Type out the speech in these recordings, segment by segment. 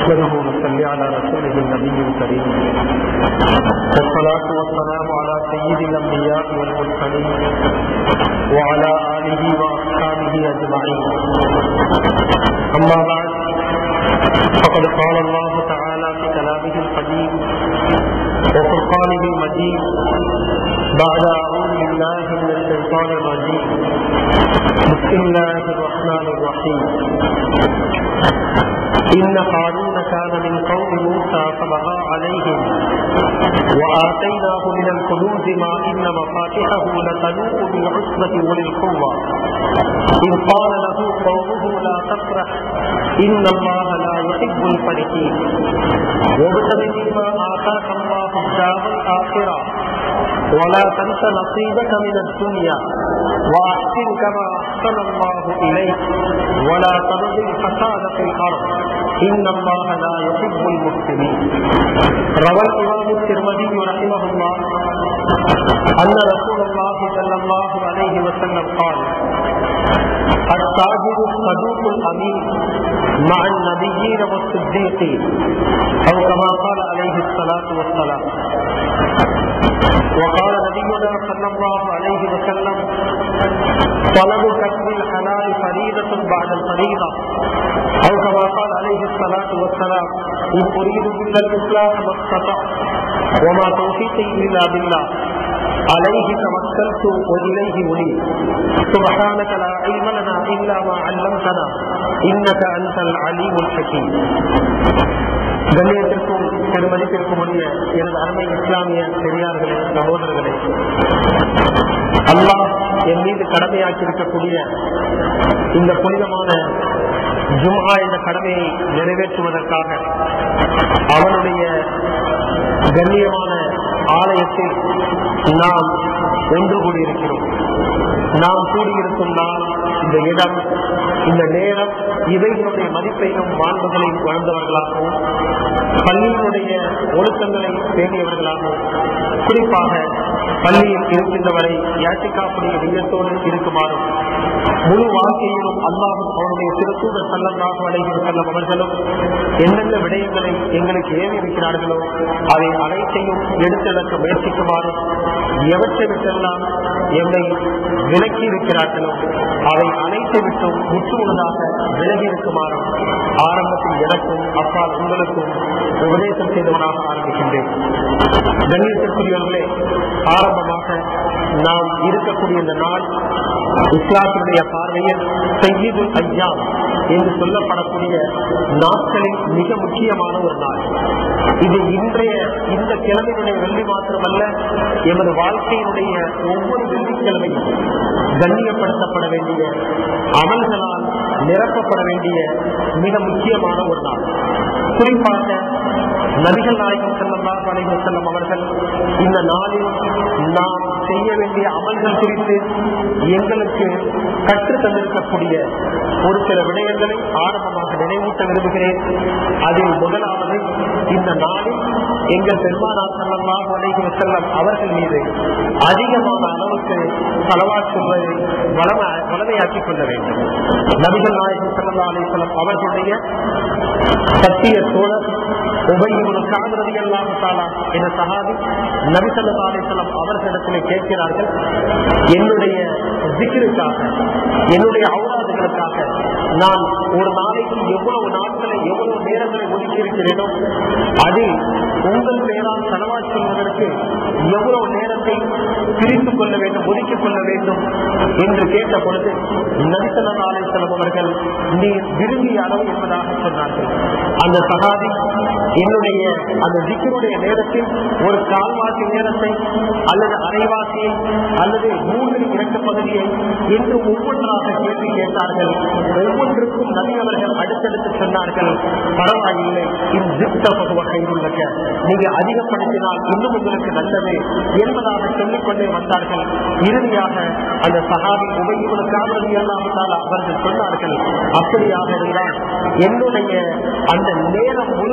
نحمده ونصلي على رسوله النبي الكريم والصلاة والسلام على سيد الأنبياء والمرسلين وعلى آله وأصحابه أجمعين أما بعد فقد قال الله تعالى في كلامه القديم وفرقانه المجيد بعد أعوذ بالله من الشيطان الرجيم بسم الله الرحمن الرحيم إن قارون كان من قوم موسى فبغى عليهم وآتيناه من الكنوز ما إن مفاتحه لتنوء بالعصبة أولي القوة إذ قال له قومه لا تفرح إن الله لا يحب الفرحين وابتغ مما آتاك الله الدار الآخرة ولا تنس نصيبك من الدنيا وأحسن كما أحسن الله إليك ولا تبغ الفساد في الأرض إن الله لا يحب المفسدين روى الإمام الترمذي رحمه الله أن رسول الله صلى الله عليه وسلم قال التاجر الصدوق الأمين مع النبيين والصديقين أو كما قال عليه الصلاة والسلام وقال نبينا صلى الله عليه وسلم طلب كسب الحلال فريضة بعد الفريضة أو كما قال عليه الصلاة والسلام إن أريد إلا الإسلام ما استطعت وما توفيقي إلا بالله عليه توكلت وإليه أنيب سبحانك لا علم لنا إلا ما علمتنا إنك أنت العليم الحكيم கண்ணியத்திற்கும் பெருமதிப்பிற்கும் உரிய எனது அருமை இஸ்லாமிய பெரியார்களே சகோதரர்களே அல்லாஹ் என் மீது கடமையாக்கி இருக்கக்கூடிய இந்த புனிதமான ஜும்ஹா என்ற கடமையை நிறைவேற்றுவதற்காக அவனுடைய கண்ணியமான ஆலயத்தில் நாம் ஒன்று கூடியிருக்கிறோம் நாம் கூடியிருக்கும் நாள் இந்த இடம் இந்த நேரம் இவைகளுடைய மதிப்பையும் வாழ்வுகளையும் வாழ்ந்தவர்களாகவும் பள்ளியினுடைய ஒழுக்கங்களை பேணியவர்களாகவும் குறிப்பாக பள்ளியில் இருக்கின்றவரை யாத்திக்காப்புடைய வியத்தோடு இருக்குமாறும் முழு வாழ்க்கையிலும் அல்லாஹும் அவருடைய திருத்தூதர் செல்லமாக அலைகிற செல்லும் அவர்களும் எந்தெந்த விடயங்களை எங்களுக்கு ஏவி இருக்கிறார்களோ அதை அனைத்தையும் எடுத்தெடுக்க முயற்சிக்குமாறும் எவற்றை விட்டெல்லாம் எம்மை விலக்கி இருக்கிறார்களோ அவை அனைத்தை விட்டும் முற்றுமுழுதாக விலகி இருக்குமாறும் ஆரம்பத்தில் எனக்கும் அப்பால் உங்களுக்கும் உபதேசம் செய்தவனாக ஆரம்பிக்கின்றேன் கண்ணியத்திற்குரியவர்களே ஆரம்பமாக நாம் இருக்கக்கூடிய இந்த நாள் இஸ்லாத்தினுடைய பார்வையில் செய்யுது ஐயா என்று சொல்லப்படக்கூடிய நாட்களில் மிக முக்கியமான ஒரு நாள் இது இன்றைய இந்த கிழமையினுடைய வெள்ளி மாத்திரமல்ல எமது வாழ்க்கையினுடைய ஒவ்வொரு வெள்ளிக்கிழமையும் கண்ணியப்படுத்தப்பட வேண்டிய அமல்களால் நிரப்பப்பட வேண்டிய மிக முக்கியமான ஒரு நாள் குறிப்பாக நபிகள் நாயகம் செல்லல்லா அலைஹி செல்லம் அவர்கள் இந்த நாளில் நாம் செய்ய வேண்டிய அமல்கள் குறித்து எங்களுக்கு கற்று தந்திருக்கக்கூடிய ஒரு சில விடயங்களை ஆரம்பமாக நினைவூட்ட விரும்புகிறேன் அதில் முதலாவது இந்த நாளில் எங்கள் பெருமானார் செல்லல்லா அலைஹி செல்லம் அவர்கள் மீது அதிகமான அளவுக்கு செலவா சொல்வதை வளம வளமையாக்கிக் கொள்ள வேண்டும் நபிகள் நாயகம் செல்லல்லா அலைஹி செல்லம் அவர்களுடைய சத்திய சோழர் உபயோக காதரதி எல்லாம் என சகாதி நபிசல்லா அலிசல்லாம் அவர்களிடத்தில் கேட்கிறார்கள் என்னுடைய திக்கிற்காக என்னுடைய அவுராதுகளுக்காக நான் ஒரு நாளைக்கு எவ்வளவு நாட்களை எவ்வளவு நேரங்களை ஒதுக்கி இருக்கிறேனோ அதில் உங்கள் பெயரால் செலவாய் சொல்வதற்கு எவ்வளவு நேரத்தை பிரித்துக் கொள்ள வேண்டும் ஒதுக்கிக் கொள்ள வேண்டும் என்று கேட்ட பொழுது நபிசல்லா அலிசல்லாம் அவர்கள் நீ விரும்பிய அளவு என்பதாக சொன்னார்கள் அந்த சகாதி என்னுடைய அந்த திக்கருடைய நேரத்தில் ஒரு கால்வாசி நேரத்தை அல்லது அரைவாசியை அல்லது மூன்றில் இரண்டு பகுதியை என்று ஒவ்வொன்றாக கேள்வி கேட்டார்கள் ஒவ்வொன்றுக்கும் நபி அவர்கள் அடுத்தடுத்து சொன்னார்கள் பரவாயில்லை இந்த கைதுள்ளக்க நீங்க அதிகப்படுத்தினால் இன்னும் உங்களுக்கு நல்லது என்பதாக சொல்லிக்கொண்டே வந்தார்கள் இறுதியாக அந்த சகாவி உபயோகங்களுக்காக இல்லாமல் அவர்கள் சொன்னார்கள் அப்படியாக இருந்தால் என்னுடைய அந்த நேரம் முழுவதையுமே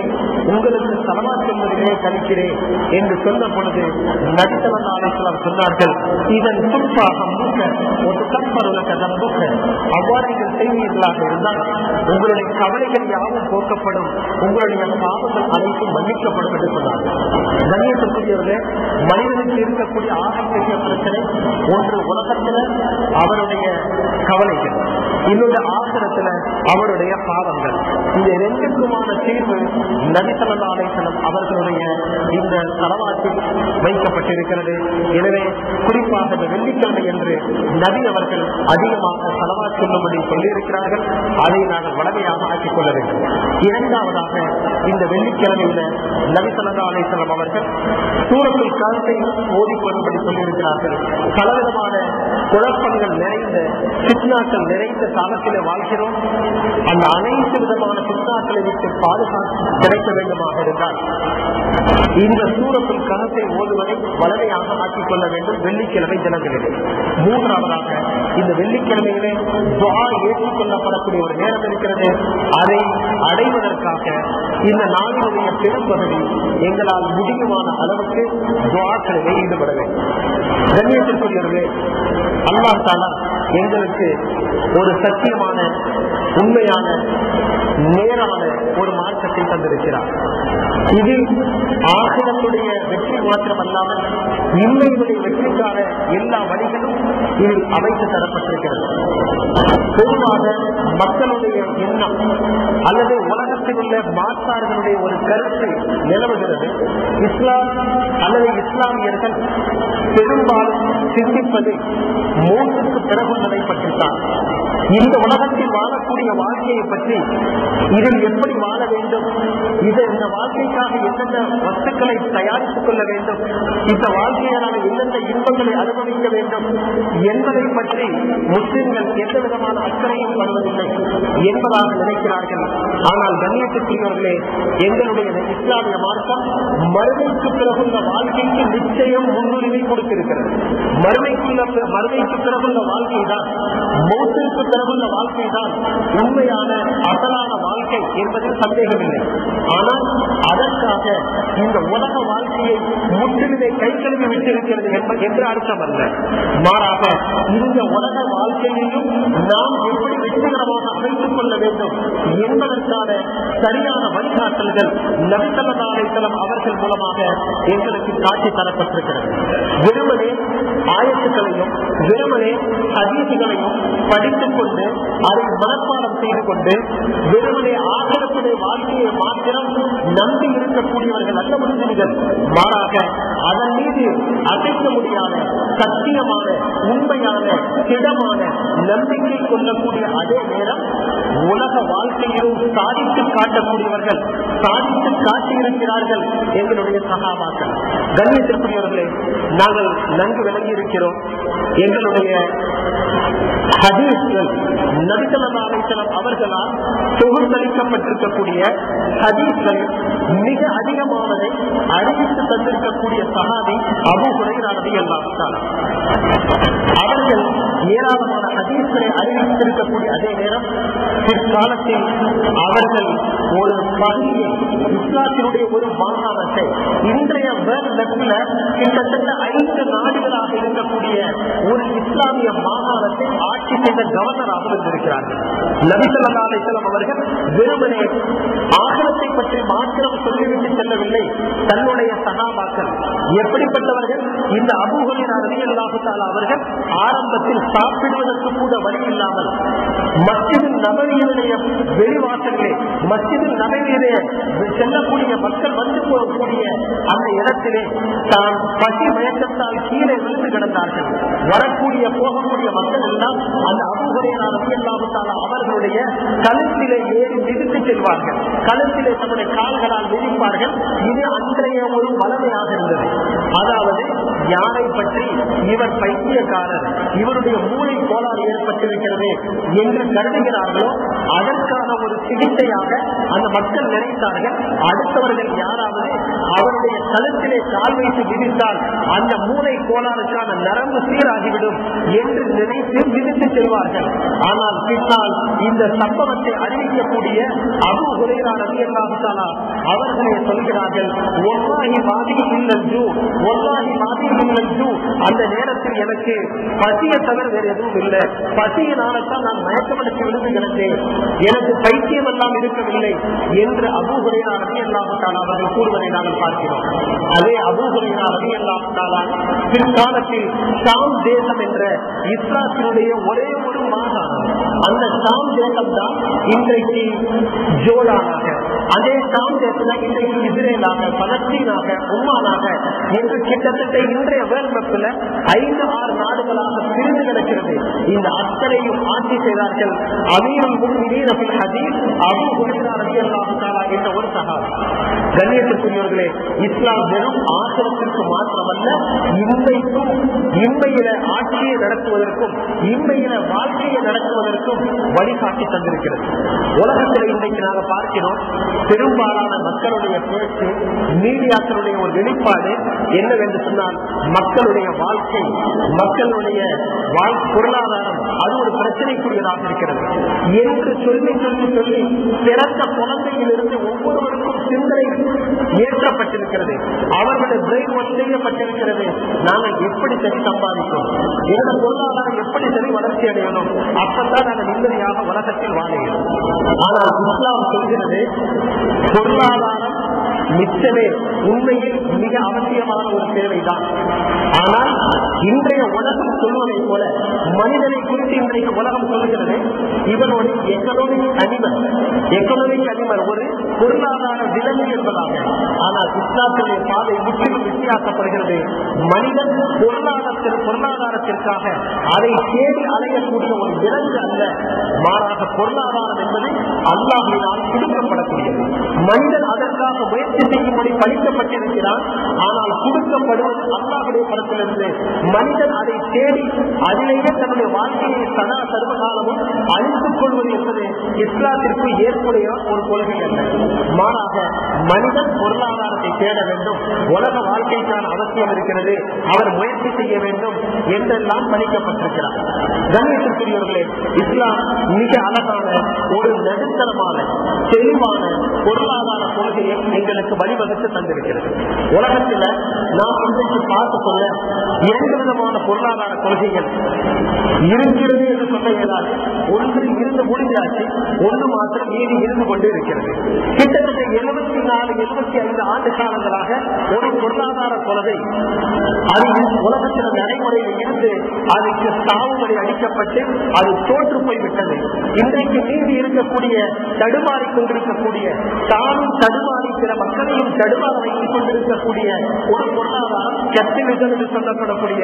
உங்களுக்கு சலமா சொல்வதிலே கழிக்கிறேன் என்று சொன்ன பொழுது நடித்தவன் ஆலோசனம் சொன்னார்கள் இதன் துப்பாக மூக்க ஒரு கற்பருளக்க நம்புக்க அவ்வாறு நீங்கள் செய்வீர்களாக இருந்தால் உங்களுடைய கவலைகள் யாவும் போக்கப்படும் உங்களுடைய பாவங்கள் அனைத்தும் மன்னிக்கப்படும் என்று சொன்னார்கள் கண்ணியத்திற்குரியவர்களே மனிதனுக்கு இருக்கக்கூடிய ஆகப்பெரிய பிரச்சனை ஒன்று உலகத்துல அவருடைய கவலைகள் இன்னொரு ஆசிரத்துல அவருடைய பாவங்கள் இந்த ரெண்டுக்குமான தீர்வு நபிசல்லா அலைசலம் அவர்களுடைய இந்த தலவாட்டில் வைக்கப்பட்டிருக்கிறது எனவே குறிப்பாக இந்த வெள்ளிக்கிழமை என்று நபி அவர்கள் அதிகமாக தலவா சொல்லும்படி சொல்லியிருக்கிறார்கள் அதை நாங்கள் வளமையாக ஆக்கிக் கொள்ள வேண்டும் இரண்டாவதாக இந்த வெள்ளிக்கிழமையில நபி சல்லா அலைசலம் அவர்கள் சூரத்தில் காலத்தை ஓதிக்கொள்ளும்படி சொல்லியிருக்கிறார்கள் பலவிதமான குழப்பங்கள் நிறைந்த சித்னாக்கள் நிறைந்த காலத்திலே வாழ்கிறோம் அந்த அனைத்து விதமான சித்னாக்களை விட்டு பாதுகாப்பு கிடைக்க வேண்டுமாக இருந்தால் இந்த சூரத்தில் கணத்தை ஓதுவதை வளமையாக ஆக்கிக் கொள்ள வேண்டும் வெள்ளிக்கிழமை தினங்களிலே மூன்றாவதாக இந்த வெள்ளிக்கிழமையிலே துவா ஏற்றுக்கொள்ளப்படக்கூடிய ஒரு நேரம் இருக்கிறது அதை அடைவதற்காக இந்த நாளினுடைய பெரும்பகுதி எங்களால் முடியுமான அளவுக்கு துவாக்களிலே ஈடுபட வேண்டும் கண்ணியத்திற்குரியவர்களே அல்லாஹ் தாலா எங்களுக்கு ஒரு சத்தியமான உண்மையான நேரான ஒரு மார்க்கத்தை தந்திருக்கிறார் இது ஆசிரத்துடைய வெற்றி மாத்திரமல்லாமல் இன்மையுடைய வெற்றிக்கான எல்லா வழிகளும் இதில் அமைத்து தரப்பட்டிருக்கிறது பொதுவாக மக்களுடைய எண்ணம் அல்லது உலகத்தில் உள்ள மாற்றார்களுடைய ஒரு கருத்து நிலவுகிறது இஸ்லாம் அல்லது இஸ்லாமியர்கள் பெரும்பாலும் சிந்திப்பது மூன்றுக்கு பிறகுள்ளதை பற்றித்தான் இந்த உலகத்தில் வாழக்கூடிய வாழ்க்கையை பற்றி இதில் எப்படி வாழ வேண்டும் இது இந்த வாழ்க்கைக்காக எந்தெந்த வஸ்துக்களை தயாரித்துக் கொள்ள வேண்டும் இந்த வாழ்க்கையால் எந்தெந்த இன்பங்களை அனுபவிக்க வேண்டும் என்பதை பற்றி முஸ்லிம்கள் எந்த விதமான அக்கறையும் படுவதில்லை என்பதாக நினைக்கிறார்கள் ஆனால் கண்ணியத்துக்குரியவர்களே எங்களுடைய இஸ்லாமிய மார்க்கம் மறுமைக்கு பிறகுள்ள வாழ்க்கைக்கு நிச்சயம் முன்னுரிமை கொடுத்திருக்கிறது மறுமைக்குள்ள மறுமைக்கு பிறகுள்ள வாழ்க்கை தான் மௌத்திற்கு பிறகுள்ள வாழ்க்கை தான் உண்மையான அசலான வாழ்க்கை என்பதில் சந்தேகமில்லை ஆனால் அதற்காக இந்த உலக வாழ்க்கையை முற்றிலுமே கை கழுவி விட்டிருக்கிறது என்ப- என்று அர்த்தம் அல்ல மாறாக இந்த உலக வாழ்க்கையையும் நாம் எப்படி வெற்றிகரமாக அமைத்துக் கொள்ள வேண்டும் என்பதற்கான சரியான வழிகாட்டல்கள் நபித்தலாலைத்தலம் அவர்கள் மூலமாக எங்களுக்கு காட்சி தரப்பட்டிருக்கிறது வெறுமனே ஆயத்துக்களையும் வெறுமனே ஹதீசுகளையும் படித்துக் கொண்டு அதை மனப்பாடம் செய்து கொண்டு வெறுமனே ஆகரத்துடைய வாழ்க்கையை மாத்திரம் நம்பி இருக்கக்கூடியவர்கள் அல்ல முஸ்லிம்கள் மாறாக அதன் மீது அசைக்க முடியாத சத்தியமான உண்மையான திடமான நம்பிக்கை கொள்ளக்கூடிய அதே நேரம் உலக வாழ்க்கையிலும் சாதித்து காட்டக்கூடியவர்கள் சாதித்து காட்டியிருக்கிறார்கள் எங்களுடைய சகாபாக்கள் கண்ணியத்திற்குரியவர்களே நாங்கள் நன்கு விளங்கி இருக்கிறோம் எங்களுடைய ஹதீஸ்கள் நபிசலம் அவர்களால் தொகுத்தளிக்கப்பட்டிருக்கக்கூடிய ஹதீஸ்கள் மிக அதிகமானதை அறிவித்து தந்திருக்கக்கூடிய சகாதி அபு குறைரானது எல்லாம் அவர்கள் ஏராளமான ஹதீஸ்களை அறிவித்திருக்கக்கூடிய அதே நேரம் பிற்காலத்தில் அவர்கள் ஒரு பகுதியை இஸ்லாத்தினுடைய ஒரு மாகாணத்தை இன்றைய வேர்ல்ட் லெவல்ல கிட்டத்தட்ட ஐந்து நாடுகளாக இருக்கக்கூடிய ஒரு இஸ்லாமிய மாகாணத்தை ஆட்சி செய்த கவர்னராக இருந்திருக்கிறார்கள் நபிசல்லா அலிஸ்லாம் அவர்கள் வெறுமனே ஆகலத்தை பற்றி மாத்திரம் சொல்லிவிட்டு செல்லவில்லை தன்னுடைய சகாபாக்கள் எப்படிப்பட்டவர்கள் இந்த அபூஹலின் ரவியல்லாஹுத்தாலா அவர்கள் ஆரம்பத்தில் சாப்பிடுவதற்கு கூட வழி இல்லாமல் மஸ்ஜிதின் நபவியினுடைய வெளிவாசலே மஸ்ஜிதின் நபவியிலே செல்லக்கூடிய மக்கள் வந்து போகக்கூடிய அந்த இடத்திலே தான் பசி மயக்கத்தால் கீழே விழுந்து கிடந்தார்கள் வரக்கூடிய போகக்கூடிய மக்கள் எல்லாம் அந்த அபூஹலின் ரவியல்லாஹுத்தாலா அவர்களுடைய கழுத்திலே ஏறி மிதித்து செல்வார்கள் கழுத்திலே தன்னுடைய கால்களால் மிதிப்பார்கள் இது அன்றைய ஒரு வளமையாக இருந்தது அதாவது யாரை பற்றி இவர் பைத்தியக்காரர் இவருடைய மூளை கோளாறு ஏற்பட்டிருக்கிறது என்று கருதுகிறார்களோ அதற்கான ஒரு சிகிச்சையாக அந்த மக்கள் நினைத்தார்கள் அடுத்தவர்கள் யாராவது அவருடைய கழுத்திலே கால் வைத்து விதித்தால் அந்த மூளை கோளாறுக்கான நரம்பு சீராகிவிடும் என்று நினைத்து விதித்து செல்வார்கள் ஆனால் பின்னால் இந்த சம்பவத்தை அறிவிக்கக்கூடிய அபு குறைரா ரவி அல்லாஹாலா அவர்களே சொல்கிறார்கள் ஒல்லாஹி வாதி இல்லஞ்சு ஒல்லாஹி வாதி இல்லஞ்சு அந்த நேரத்தில் எனக்கு பசியை தவிர வேறு எதுவும் இல்லை பசியினால்தான் நான் மயக்கமடைச்சு விழுந்து கிடந்தேன் எனக்கு பைத்தியம் எல்லாம் இருக்கவில்லை என்று அபு குறைரா ரவி அல்லாஹாலா அவர்கள் கூறுவதை நாங்கள் பார்க்கிறோம் அதே அபு குறைரா ரவி அல்லாஹாலா பிற்காலத்தில் ஷாம் தேசம் என்ற இஸ்லாத்தினுடைய ஒரே ஒரு மாகாணம் அந்த ஷாம் தேசம் தான் இன்றைக்கு ஜோர்டானாக அதே ஷாம் தேசம் இன்றைக்கு இஸ்ரேலாக பலஸ்தீனாக உமானாக என்று கிட்டத்தட்ட இன்றைய வேர்ல்ட் மேப்ல ஐந்து ஆறு நாடுகளாக பிரிந்து கிடக்கிறது இந்த அத்தனையும் ஆட்சி செய்தார்கள் அமீரும் முன்னிலையில் ஹதீஸ் அபு ஹுரைரா ரலியல்லாஹு தஆலா என்ற ஒரு சஹாபி கண்ணியத்திற்குரியவர்களே இஸ்லாம் வெறும் ஆசிரத்திற்கு மாத்திரமல்ல இன்மைக்கும் இன்மையில ஆட்சியை நடத்துவதற்கும் இன்மையில வாழ்க்கையை நடத்துவதற்கும் வழிகாட்டி தந்திருக்கிறது உலகத்தில் இன்றைக்கு நாங்க பார்க்கிறோம் பெரும்பாலான மக்களுடைய பேச்சு மீடியாக்களுடைய ஒரு வெளிப்பாடு என்னவென்று சொன்னால் மக்களுடைய வாழ்க்கை மக்களுடைய வாழ் பொருளாதாரம் அது ஒரு பிரச்சனைக்குரியதாக இருக்கிறது என்று சொல்லி சொல்லி சொல்லி பிறந்த குழந்தையிலிருந்து ஒவ்வொருவருக்கும் சிந்தனை ஏற்றப்பட்டிருக்கிறது அவர்களுடைய பிரெயின் வாஷ் செய்யப்பட்டிருக்கிறது நாங்கள் எப்படி சரி சம்பாதிக்கும் எங்களோட பொருளாதாரம் எப்படி சரி வளர்ச்சி அடையணும் அப்பதான் நாங்கள் நிம்மதியாக உலகத்தில் வாழ இயலும். ஆனால் இஸ்லாம் சொல்கிறது பொருளாதாரம் மிச்சமே உண்மையில் மிக அவசியமான ஒரு தேவைதான் ஆனால் இன்றைய உலகம் சொல்வதை போல மனிதனை குறித்து இன்றைக்கு உலகம் சொல்கிறது இவன் ஒரு எக்கனாமிக் அனிமல் எக்கனாமிக் அனிமல் ஒரு பொருளாதார விலங்கு என்பதாக ஆனால் இஸ்லாத்துடைய பாதை முற்றிலும் வித்தியாசப்படுகிறது மனிதன் பொருளாதாரத்திற்கு பொருளாதாரத்திற்காக அதை தேடி அலையக்கூடிய ஒரு விலங்கு அல்ல மாறாக பொருளாதாரம் என்பது அல்லாஹினால் கொடுக்கப்படக்கூடியது மனிதன் அதற்காக முயற்சி செய்யும்படி பழிக்கப்பட்டிருக்கிறான் ஆனால் கொடுக்கப்படுவது அல்லாஹுடைய படத்திலிருந்து மனிதன் அதை தேடி அதிலேயே தன்னுடைய வாழ்க்கையை சதா சர்வகாலமும் அழித்துக் கொள்வது என்பது இஸ்லாத்திற்கு ஏற்புடைய ஒரு கொள்கை அல்ல மாறாக மனிதன் பொருளாதாரத்தை தேட வேண்டும் உலக வாழ்க்கைக்கான அவசியம் இருக்கிறது அவர் முயற்சி செய்ய வேண்டும் என்றெல்லாம் பணிக்கப்பட்டிருக்கிறார் கண்ணியத்திற்குரியவர்களே இஸ்லாம் மிக அழகான ஒரு நடுத்தரமான தெளிவான பொருளாதார கொள்கையை எங்களுக்கு வழிவகுத்து தந்திருக்கிறது உலகத்துல நாம் இன்றைக்கு பார்த்து சொல்ல இரண்டு விதமான பொருளாதார கொள்கைகள் இருக்கிறது என்று சொல்ல இயலாது ஒன்று இருந்து முடிஞ்சாச்சு ஒன்று மாத்திரம் மீறி இருந்து கொண்டு இருக்கிறது கிட்டத்தட்ட எழுபத்தி நாலு எழுபத்தி ஐந்து ஆண்டு காலங்களாக ஒரு பொருளாதார கொள்கை அது உலகத்தில் நடைமுறையில் இருந்து அதுக்கு சாவுகளை அடிக்கப்பட்டு அது தோற்று போய்விட்டது இன்றைக்கு மீதி இருக்கக்கூடிய தடுமாறி கொண்டிருக்கக்கூடிய தானும் தடுமாறி சில மக்களையும் தடுமாற வைத்துக் கொண்டிருக்கக்கூடிய ஒரு பொருளாதாரம் கேபிட்டலிசம் என்று சொல்லப்படக்கூடிய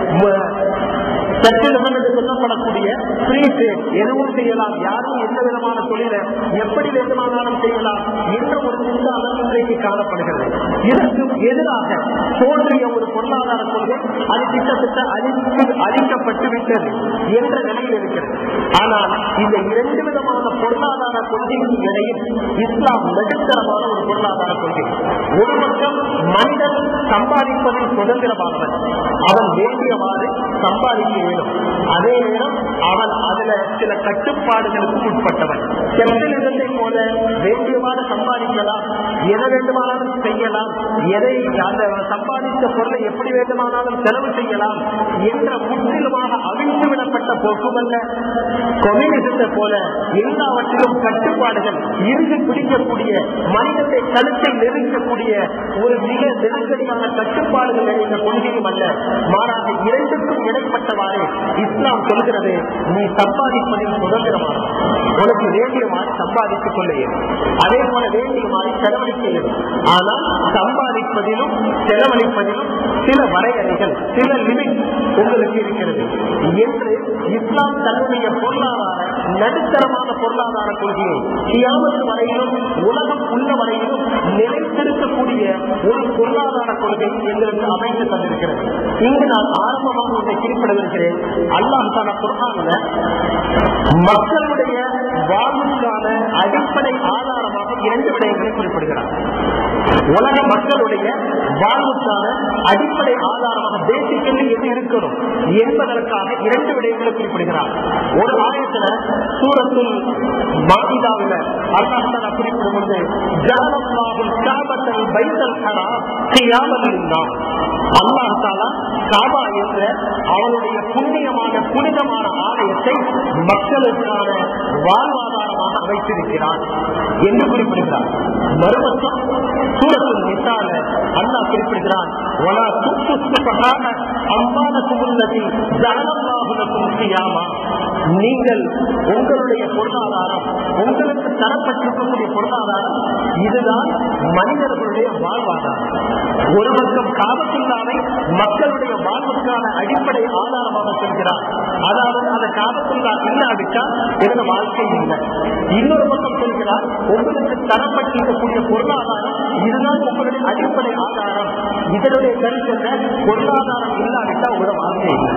கேபிட்டலிசம் என்று சொல்லப்படக்கூடிய ஃப்ரீ ட்ரேட் எதுவும் செய்யலாம் யாரும் எந்த விதமான தொழிலை எப்படி வேண்டுமானாலும் செய்யலாம் என்ற ஒரு சிந்தாந்தம் இன்றைக்கு காணப்படுகிறது இதற்கு எதிராக தோன்றிய ஒரு பொருளாதார கொள்கை அது கிட்டத்தட்ட அழித்து அழிக்கப்பட்டு விட்டது என்ற நிலையில் இருக்கிறது ஆனால் இந்த இரண்டு விதமான பொருளாதார கொள்கைக்கு இடையில் இஸ்லாம் நடுத்தரமான ஒரு பொருளாதார கொள்கை ஒரு பக்கம் மனிதன் சம்பாதிப்பதில் சுதந்திரமானவன் அவன் வேண்டியவாறு சம்பாதிக்க வேண்டும் அதே நேரம் அவன் அதுல சில கட்டுப்பாடுகளுக்கு உட்பட்டவன் செப்பலிடத்தை போல வேண்டியவாறு சம்பாதிக்கலாம் எதை வேண்டுமானாலும் செய்யலாம் எதை அந்த சம்பாதித்த பொருளை எப்படி வேண்டுமானாலும் செலவு செய்யலாம் என்ற முற்றிலுமாக அவிழ்த்து விடப்பட்ட போக்குமல்ல கம்யூனிசத்தை போல எல்லாவற்றிலும் கட்டுப்பாடுகள் இறுதி பிடிக்கக்கூடிய மனிதத்தை கழுத்தை நெருங்கக்கூடிய ஒரு மிக நெருக்கடியான கட்டுப்பாடுகள் நிறைந்த கொள்கையும் அல்ல மாறாக இரண்டுக்கும் இடைப்பட்டவாறு இஸ்லாம் சொல்கிறது நீ சம்பாதிப்பதில் சுதந்திரமான உனக்கு வேண்டியவாறு சம்பாதித்துக் கொள்ள இயலும். அதே போல வேண்டியவாறு செலவழிக்க இயலும். ஆனால் சம்பாதிப்பதிலும் செலவழிப்பதிலும் சில வரையறைகள் சில லிமிட் உங்களுக்கு இருக்கிறது என்று இஸ்லாம் தன்னுடைய பொருளாதார நடுத்தரமான பொருளாதார கொள்கையை கியாமத்து வரையிலும் உலகம் உள்ள வரையிலும் நிலைத்திருக்கக்கூடிய ஒரு பொருளாதார கொள்கை எங்களுக்கு அமைந்து தந்திருக்கிறது இங்கு நான் ஆரம்பமாக ஒன்றை குறிப்பிடவிருக்கிறேன் அல்லாஹ் தான குர்ஆன்ல மக்களுடைய வாழ்வுக்கான அடிப்படை ஆதாரமாக இரண்டு விடயங்களை குறிப்பிடுகிறார் உலக மக்களுடைய வாழ்வுக்கான அடிப்படை ஆதாரமாக பேசிக்கலி எது இருக்கணும் என்பதற்காக இரண்டு விடயங்களை குறிப்பிடுகிறார் ஒரு ஆயத்துல சூரத்தில் மாநிலாவில் அல்லாஹ் குறிப்பிடும் போது ஜானல்லாஹுல் காபத்தல் பைத்தல் ஹரா கியாமத்தில் அல்லாஹ் தாலா காபா என்ற அவனுடைய புண்ணியமான புனிதமான ஆலயத்தை மக்களுக்கான வாழ்வாதாரமாக அமைத்திருக்கிறான் என்று குறிப்பிடுகிறார் மறுபக்கம் சூரத்தில் நிசால அல்லாஹ் குறிப்பிடுகிறான் وَلَا تُؤْتُوا السُّفَهَاءَ أَمْوَالَكُمُ الَّتِي جَعَلَ اللَّهُ لَكُمْ قِيَامًا நீங்கள் உங்களுடைய பொருளாதாரம் உங்களுக்கு தரப்பட்டிருக்கக்கூடிய பொருளாதாரம் இதுதான் மனிதர்களுடைய வாழ்வாதாரம் ஒரு பக்கம் காபத்துள்ளாவை மக்களுடைய வாழ்வுக்கான அடிப்படை ஆதாரமாக சொல்கிறார் அதாவது அந்த காபத்துள்ளா இல்லாவிட்டால் எந்த வாழ்க்கை இல்லை இன்னொரு பக்கம் சொல்கிறார் உங்களுக்கு தரப்பட்டிருக்கக்கூடிய பொருளாதாரம் இதுதான் உங்களுடைய அடிப்படை ஆதாரம் இதனுடைய கருத்து என்ன பொருளாதாரம் இல்லாவிட்டால் உங்களோட வாழ்க்கை இல்லை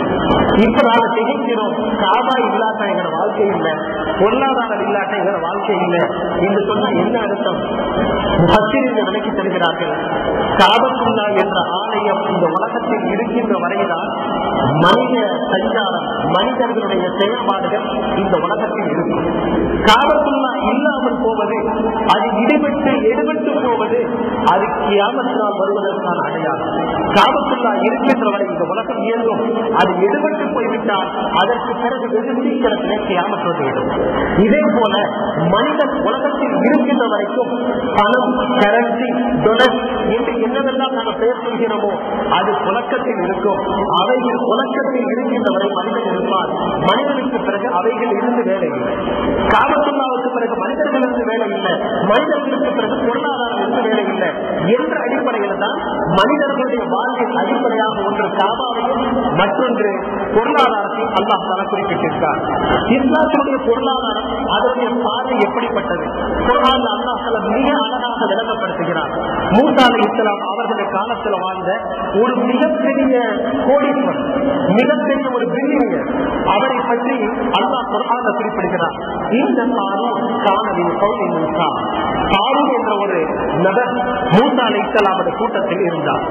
இப்ப நாங்க திகைக்கிறோம் காபா இல்லாட்ட எங்களோட வாழ்க்கை இல்லை பொருளாதாரம் இல்லாட்ட எங்களோட வாழ்க்கை இல்லை என்று சொன்னா என்ன அர்த்தம் முகத்திரிந்த விலைக்கு தருகிறார்கள் காபத்துல்லா என்ற ஆலயம் இந்த உலகத்தில் இருக்கின்ற வரைதான் மனித சஞ்சாரம் மனிதர்களுடைய செயல்பாடுகள் இந்த உலகத்தில் இருக்கும் காபத்துல்லா இல்லாமல் போவது அது இடைபெற்று எடுபட்டு போவது அது கியாமத்தினால் வருவதற்கான அடையாளம் காபத்துல்லா இருக்கின்ற வரை இந்த உலகம் இயங்கும் அது எடுபட்டு போய்விட்டால் அதற்கு பிறகு வெகு சீக்கிரத்திலே கியாமத் வந்துவிடும் இதே போல மனிதன் உலகத்தில் இருக்கின்ற வரைக்கும் பணம் கரன்சி டொலர் என்று என்னவெல்லாம் நாங்கள் பெயர் சொல்கிறோமோ அது புழக்கத்தில் இருக்கும் அவைகள் புழக்கத்தில் இருக்கின்ற வரை மனிதன் இருப்பார் மனிதனுக்கு பிறகு அவைகள் இருந்து வேலை இல்லை காபத்துல்லாவுக்கு பிறகு மனிதர்களுக்கு வேலை இல்லை மனிதர்களுக்கு பிறகு பொருளாதாரம் இருந்து வேலை இல்லை என்ற அடிப்படையில் தான் மனிதர்களுடைய வாழ்வின் அடிப்படையாக ஒன்று காபாவையும் மற்றொன்று பொருளாதாரத்தையும் அல்லாஹ் தர குறிப்பிட்டிருக்கார் இஸ்லாத்தினுடைய பொருளாதாரம் அதனுடைய பார்வை எப்படிப்பட்டது குரான் அல்லாஹ் தஆலா மிக அழகாக விளங்கப்படுத்துகிறார் மூசா அலி இஸ்லாம் அவர்களுடைய காலத்தில் வாழ்ந்த ஒரு மிகப்பெரிய கோடீஸ்வரர் மிகப்பெரிய ஒரு பில்லியர் அவரை பற்றி அல்லாஹ் குரான குறிப்பிடுகிறார் இந்த தாரும் காணலின் கௌரி மூசா தாரும் என்ற ஒரு நபர் மூசா அலி இஸ்லாமுடைய கூட்டத்தில் இருந்தார்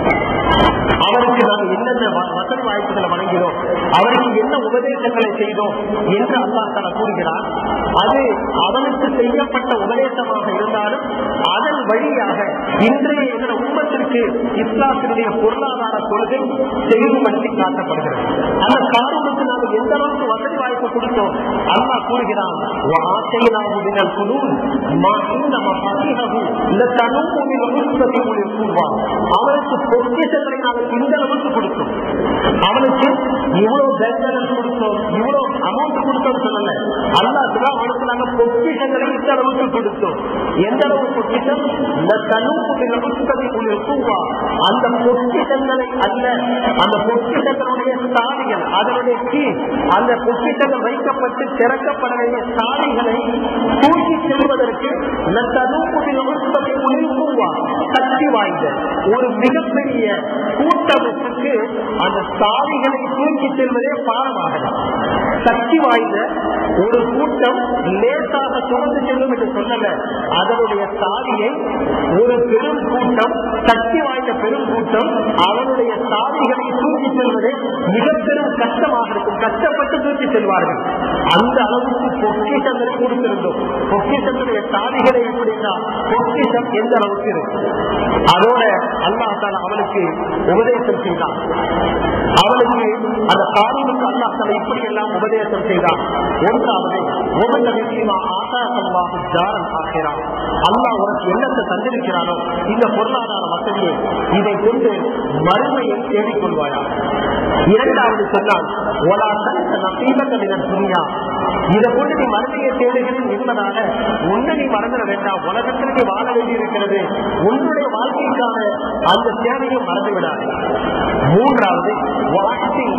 அவருக்கு நாம் என்னென்ன வ- வசதி வாய்ப்புகளை வழங்கினோம் அவருக்கு என்ன உபதேசங்களை செய்தோம் என்று அல்லாஹ் தலா கூறுகிறார் அது அவனுக்கு செய்யப்பட்ட உபதேசமாக இருந்தாலும் அதன் வழியாக இன்றைய என்ற உண்மத்திற்கு இஸ்லாத்தினுடைய பொருளாதார கொள்கை தெளிவுபடுத்தி காட்டப்படுகிறது அந்த காரணத்துக்கு நாம் எந்த அளவுக்கு வசதி வாய்ப்பு கொடுத்தோம் அல்லாஹ் கூறுகிறான் وآتيناه من الكنوز ما إن مفاتيحه لتنوء بالعصبة أولي القوة அவனுக்கு பொக்கிஷங்களை நாங்கள் இந்த அளவுக்கு கொடுத்தோம் அவனுக்கு இவ்வளவு பேங்க் கொடுத்தோம் இவ்வளவு அமௌண்ட் கொடுத்தோம் சொல்லல அல்லாத்துக்கு அவனுக்கு நாங்கள் பொக்கிஷங்களை இந்த அளவுக்கு கொடுத்தோம் எந்த அளவு பொக்கிஷம் இந்த தனுப்புடைய இருக்குவா அந்த பொக்கிஷங்களை அல்ல அந்த பொக்கிஷங்களுடைய சாதிகள் அதனுடைய கீ அந்த பொக்கிஷங்கள் வைக்கப்பட்டு திறக்கப்பட வேண்டிய சாதிகளை தூக்கி செல்வதற்கு இந்த தனுப்புடைய இருக்குவா சக்தி வாய்ந்த ஒரு மிகப்பெரிய கூட்டமைப்புக்கு அந்த சாதிகளை தூக்கி செல்வதே பாடமாகலாம் சக்தி வாய்ந்த ஒரு கூட்டம் லேசாக சுமந்து செல்லும் என்று சொல்லல அதனுடைய சாதியை ஒரு பெரும் கூட்டம் சக்தி வாய்ந்த பெரும் கூட்டம் அவனுடைய சாதிகளை தூக்கி செல்வதே மிக பெரும் கஷ்டமாக இருக்கும் கஷ்டப்பட்டு தூக்கி செல்வார்கள் அந்த அளவுக்கு பொக்கிஷங்களை கொடுத்திருந்தோம் பொக்கிஷத்துடைய சாதிகளை எப்படின்னா பொக்கிஷம் எந்த அளவுக்கு இருக்கும் அதோட அல்லாஹால அவனுக்கு உபதேசம் செய்தான் அவனுக்கு அந்த காரியனுக்கு அல்லாஹால இப்படி எல்லாம் உபதேசம் செய்தான் ஒன்றாவது உகந்த விஷயமா ஆகாசமாக ஜாரன் ஆகிறான் அல்லாஹ் உனக்கு என்னத்தை தந்திருக்கிறானோ இந்த பொருளாதார வசதியை இதை கொண்டு மறுமையை தேடிக்கொள்வாயா இரண்டாவது சொன்னால் ஒலா தனக்கு நசீபங்களின் துணியா இதை கொண்டு நீ மறுமையை தேடுகிறேன் என்பதால உன்னை நீ மறந்துட வேண்டாம் உலகத்தில் நீ வாழ வேண்டியிருக்கிறது உன்னுடைய வாழ்க்கைக்கான அந்த தேவையும் மறந்து விடாது மூன்றாவது வாழ்க்கை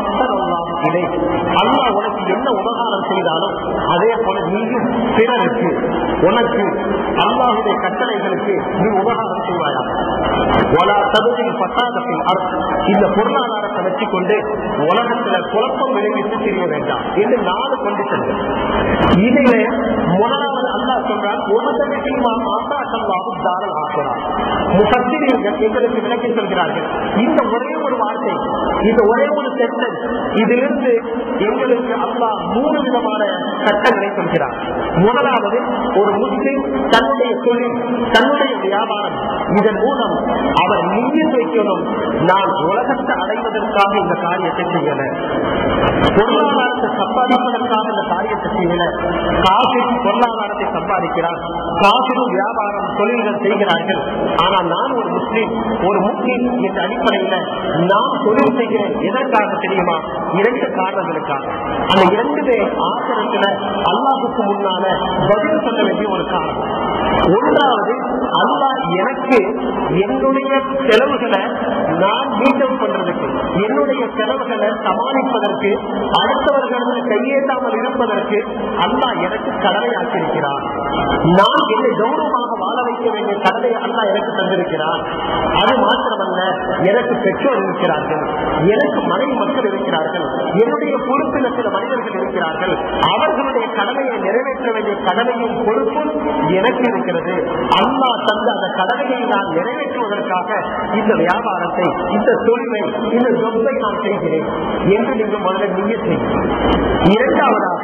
இதை அல்லாஹ் உனக்கு என்ன உபகாரம் செய்தாலும் அதே போல நீயும் பிறருக்கு உனக்கு அல்லாஹுடைய கட்டளைகளுக்கு நீ உபகாரம் செய்வாயா ஒலா தகுதியில் பத்தாதத்தின் அர்த்தம் இந்த பொருளாதாரத்தை வச்சுக்கொண்டு உலகத்துல குழப்பம் விளைவித்து தெரிய வேண்டாம் என்று நாலு கொண்டு செல்வேன் இதிலே முதலாவது அல்லாஹ் சொல்றான் உலகத்தின் ஆசாசல்லாவும் தாரல் ஆகிறார் முசத்திரியர்கள் எங்களுக்கு விளக்கி சொல்கிறார்கள் இந்த ஒரே ஒரு வார்த்தை இந்த ஒரே ஒரு சென்டென்ஸ் இதிலிருந்து எங்களுக்கு அல்லாஹ் மூணு விதமான சட்டங்களை சொல்கிறார் முதலாவது ஒரு முஸ்லிம் தன்னுடைய தொழில் தன்னுடைய வியாபாரம் இதன் மூலம் அவர் நீர் வைக்கணும் நான் உலகத்தை அடைவதற்காக இந்த காரியத்தை செய்யல பொருளாதாரத்தை சம்பாதிப்பதற்காக இந்த காரியத்தை செய்யல காசிலும் பொருளாதாரத்தை சம்பாதிக்கிறார் காசிலும் வியாபாரம் தொழில்கள் செய்கிறார்கள் ஆனால் நான் ஒரு முஸ்லீம் ஒரு முஸ்லீம் என்ற அடிப்படையில நான் தொழில் செய்கிறேன் எதற்காக தெரியுமா இரண்டு காரணங்களுக்காக அந்த இரண்டுமே ஆசிரத்துல அல்லாஹுக்கு முன்னால பதில் சொல்ல வேண்டிய ஒரு காரணம் ஒன்றாவது அல்லாஹ் எனக்கு என்னுடைய செலவுகளை நான் மீட்டம் பண்றதுக்கு என்னுடைய செலவுகளை சமாளிப்பதற்கு அடுத்தவர்களுக்கு கையேற்றாமல் இருப்பதற்கு அல்லாஹ் எனக்கு கடமையாக்கியிருக்கிறார் நான் என்னை கௌரவமாக வாழ வைக்க வேண்டிய கடமை அல்லாஹ் எனக்கு தந்திருக்கிறார் அது மாத்திரமல்ல எனக்கு பெற்றோர் இருக்கிறார்கள் எனக்கு மனைவி மக்கள் இருக்கிறார்கள் என்னுடைய பொறுப்பில் சில மனிதர்கள் இருக்கிறார்கள் அவர்களுடைய கடமையை நிறைவேற்ற வேண்டிய கடமையும் பொறுப்பும் எனக்கு இருக்கிறது அல்லாஹ் தந்த அந்த கடமையை நான் நிறைவேற்றுவதற்காக இந்த வியாபாரத்தை இந்த தொழிலை இந்த சொத்தை நான் செய்கிறேன் என்று நீங்கள் முதல்ல நீங்க செய்யுங்கள் இரண்டாவதாக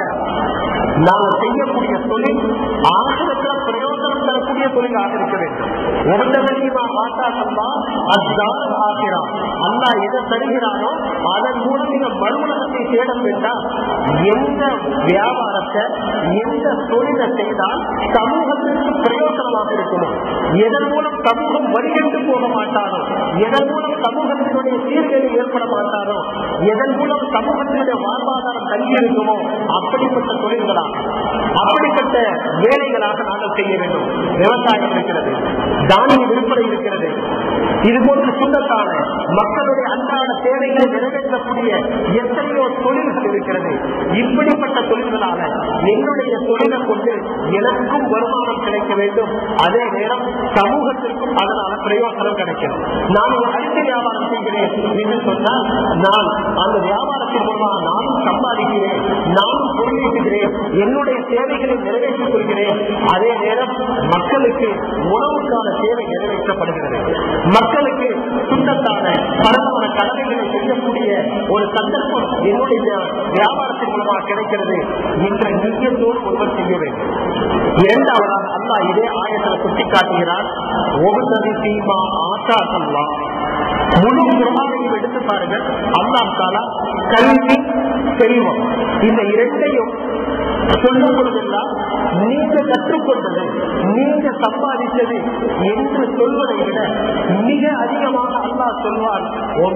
நாம் செய்யக்கூடிய தொழில் ஆசிரத்தில் பிரயோஜனம் தரக்கூடிய தொழிலாக இருக்க வேண்டும் உடனடிமா மாட்டா சம்பா அதான் ஆகிறா அல்லா எதை தருகிறானோ அதன் மூலம் நீங்க மறுமலகத்தை தேட வேண்டாம் எந்த வியாபாரத்தை எந்த தொழிலை செய்தால் சமூகத்திற்கு பிரயோஜனமாக இருக்கணும் எதன் மூலம் சமூகம் வடிகட்டு போக மாட்டாரோ எதன் மூலம் சமூகத்தினுடைய சீர்கேடு ஏற்பட மாட்டாரோ எதன் மூலம் சமூகத்தினுடைய வாழ்வாதாரம் தங்கி இருக்குமோ அப்படிப்பட்ட தொழில்களாக அப்படிப்பட்ட வேலைகளாக நாங்கள் செய்ய வேண்டும் விவசாயம் இருக்கிறது தானிய விற்பனை இருக்கிறது இது போன்ற சுண்ணத்தான மக்களுடைய அன்றாட தேவைகளை நிறைவேற்றக்கூடிய எத்தனையோ தொழில்கள் இருக்கிறது இப்படிப்பட்ட தொழில்களால என்னுடைய தொழிலை கொண்டு எனக்கும் வருமானம் கிடைக்க வேண்டும் அதே நேரம் சமூகத்திற்கும் அதனால பிரயோசனம் கிடைக்கும் நான் ஒரு அரிசி வியாபாரம் செய்கிறேன் என்று சொன்னால் நான் அந்த வியாபாரத்தின் மூலமாக நானும் சம்பாதிக்கிறேன் நானும் பொருளீட்டுகிறேன் என்னுடைய தேவைகளை நிறைவேற்றிக் கொள்கிறேன் அதே நேரம் மக்களுக்கு உணவுக்கான தேவை நிறைவேற்றப்படுகிறது மக்களுக்கு சுத்தத்தான பரவான கடமைகளை செய்யக்கூடிய ஒரு சந்தர்ப்பம் என்னுடைய வியாபாரத்தின் மூலமாக கிடைக்கிறது என்ற நிச்சயத்தோடு ஒருவர் செய்ய வேண்டும் இரண்டாவதாக அல்லா இதே ஆயத்தில் சுட்டிக்காட்டுகிறார் ஒவ்வொரு சீமா ஆசா சல்லா முழு குரானையும் எடுத்து பாருங்கள் அல்லாஹ் தாலா கல்வி செல்வம் இந்த இரண்டையும் சொல்லும் பொழுதெல்லாம் நீங்க கற்றுக்கொண்டது நீங்க சம்பாதித்தது என்று சொல்வதை விட மிக அதிகமாக அல்லாஹ் சொல்வார்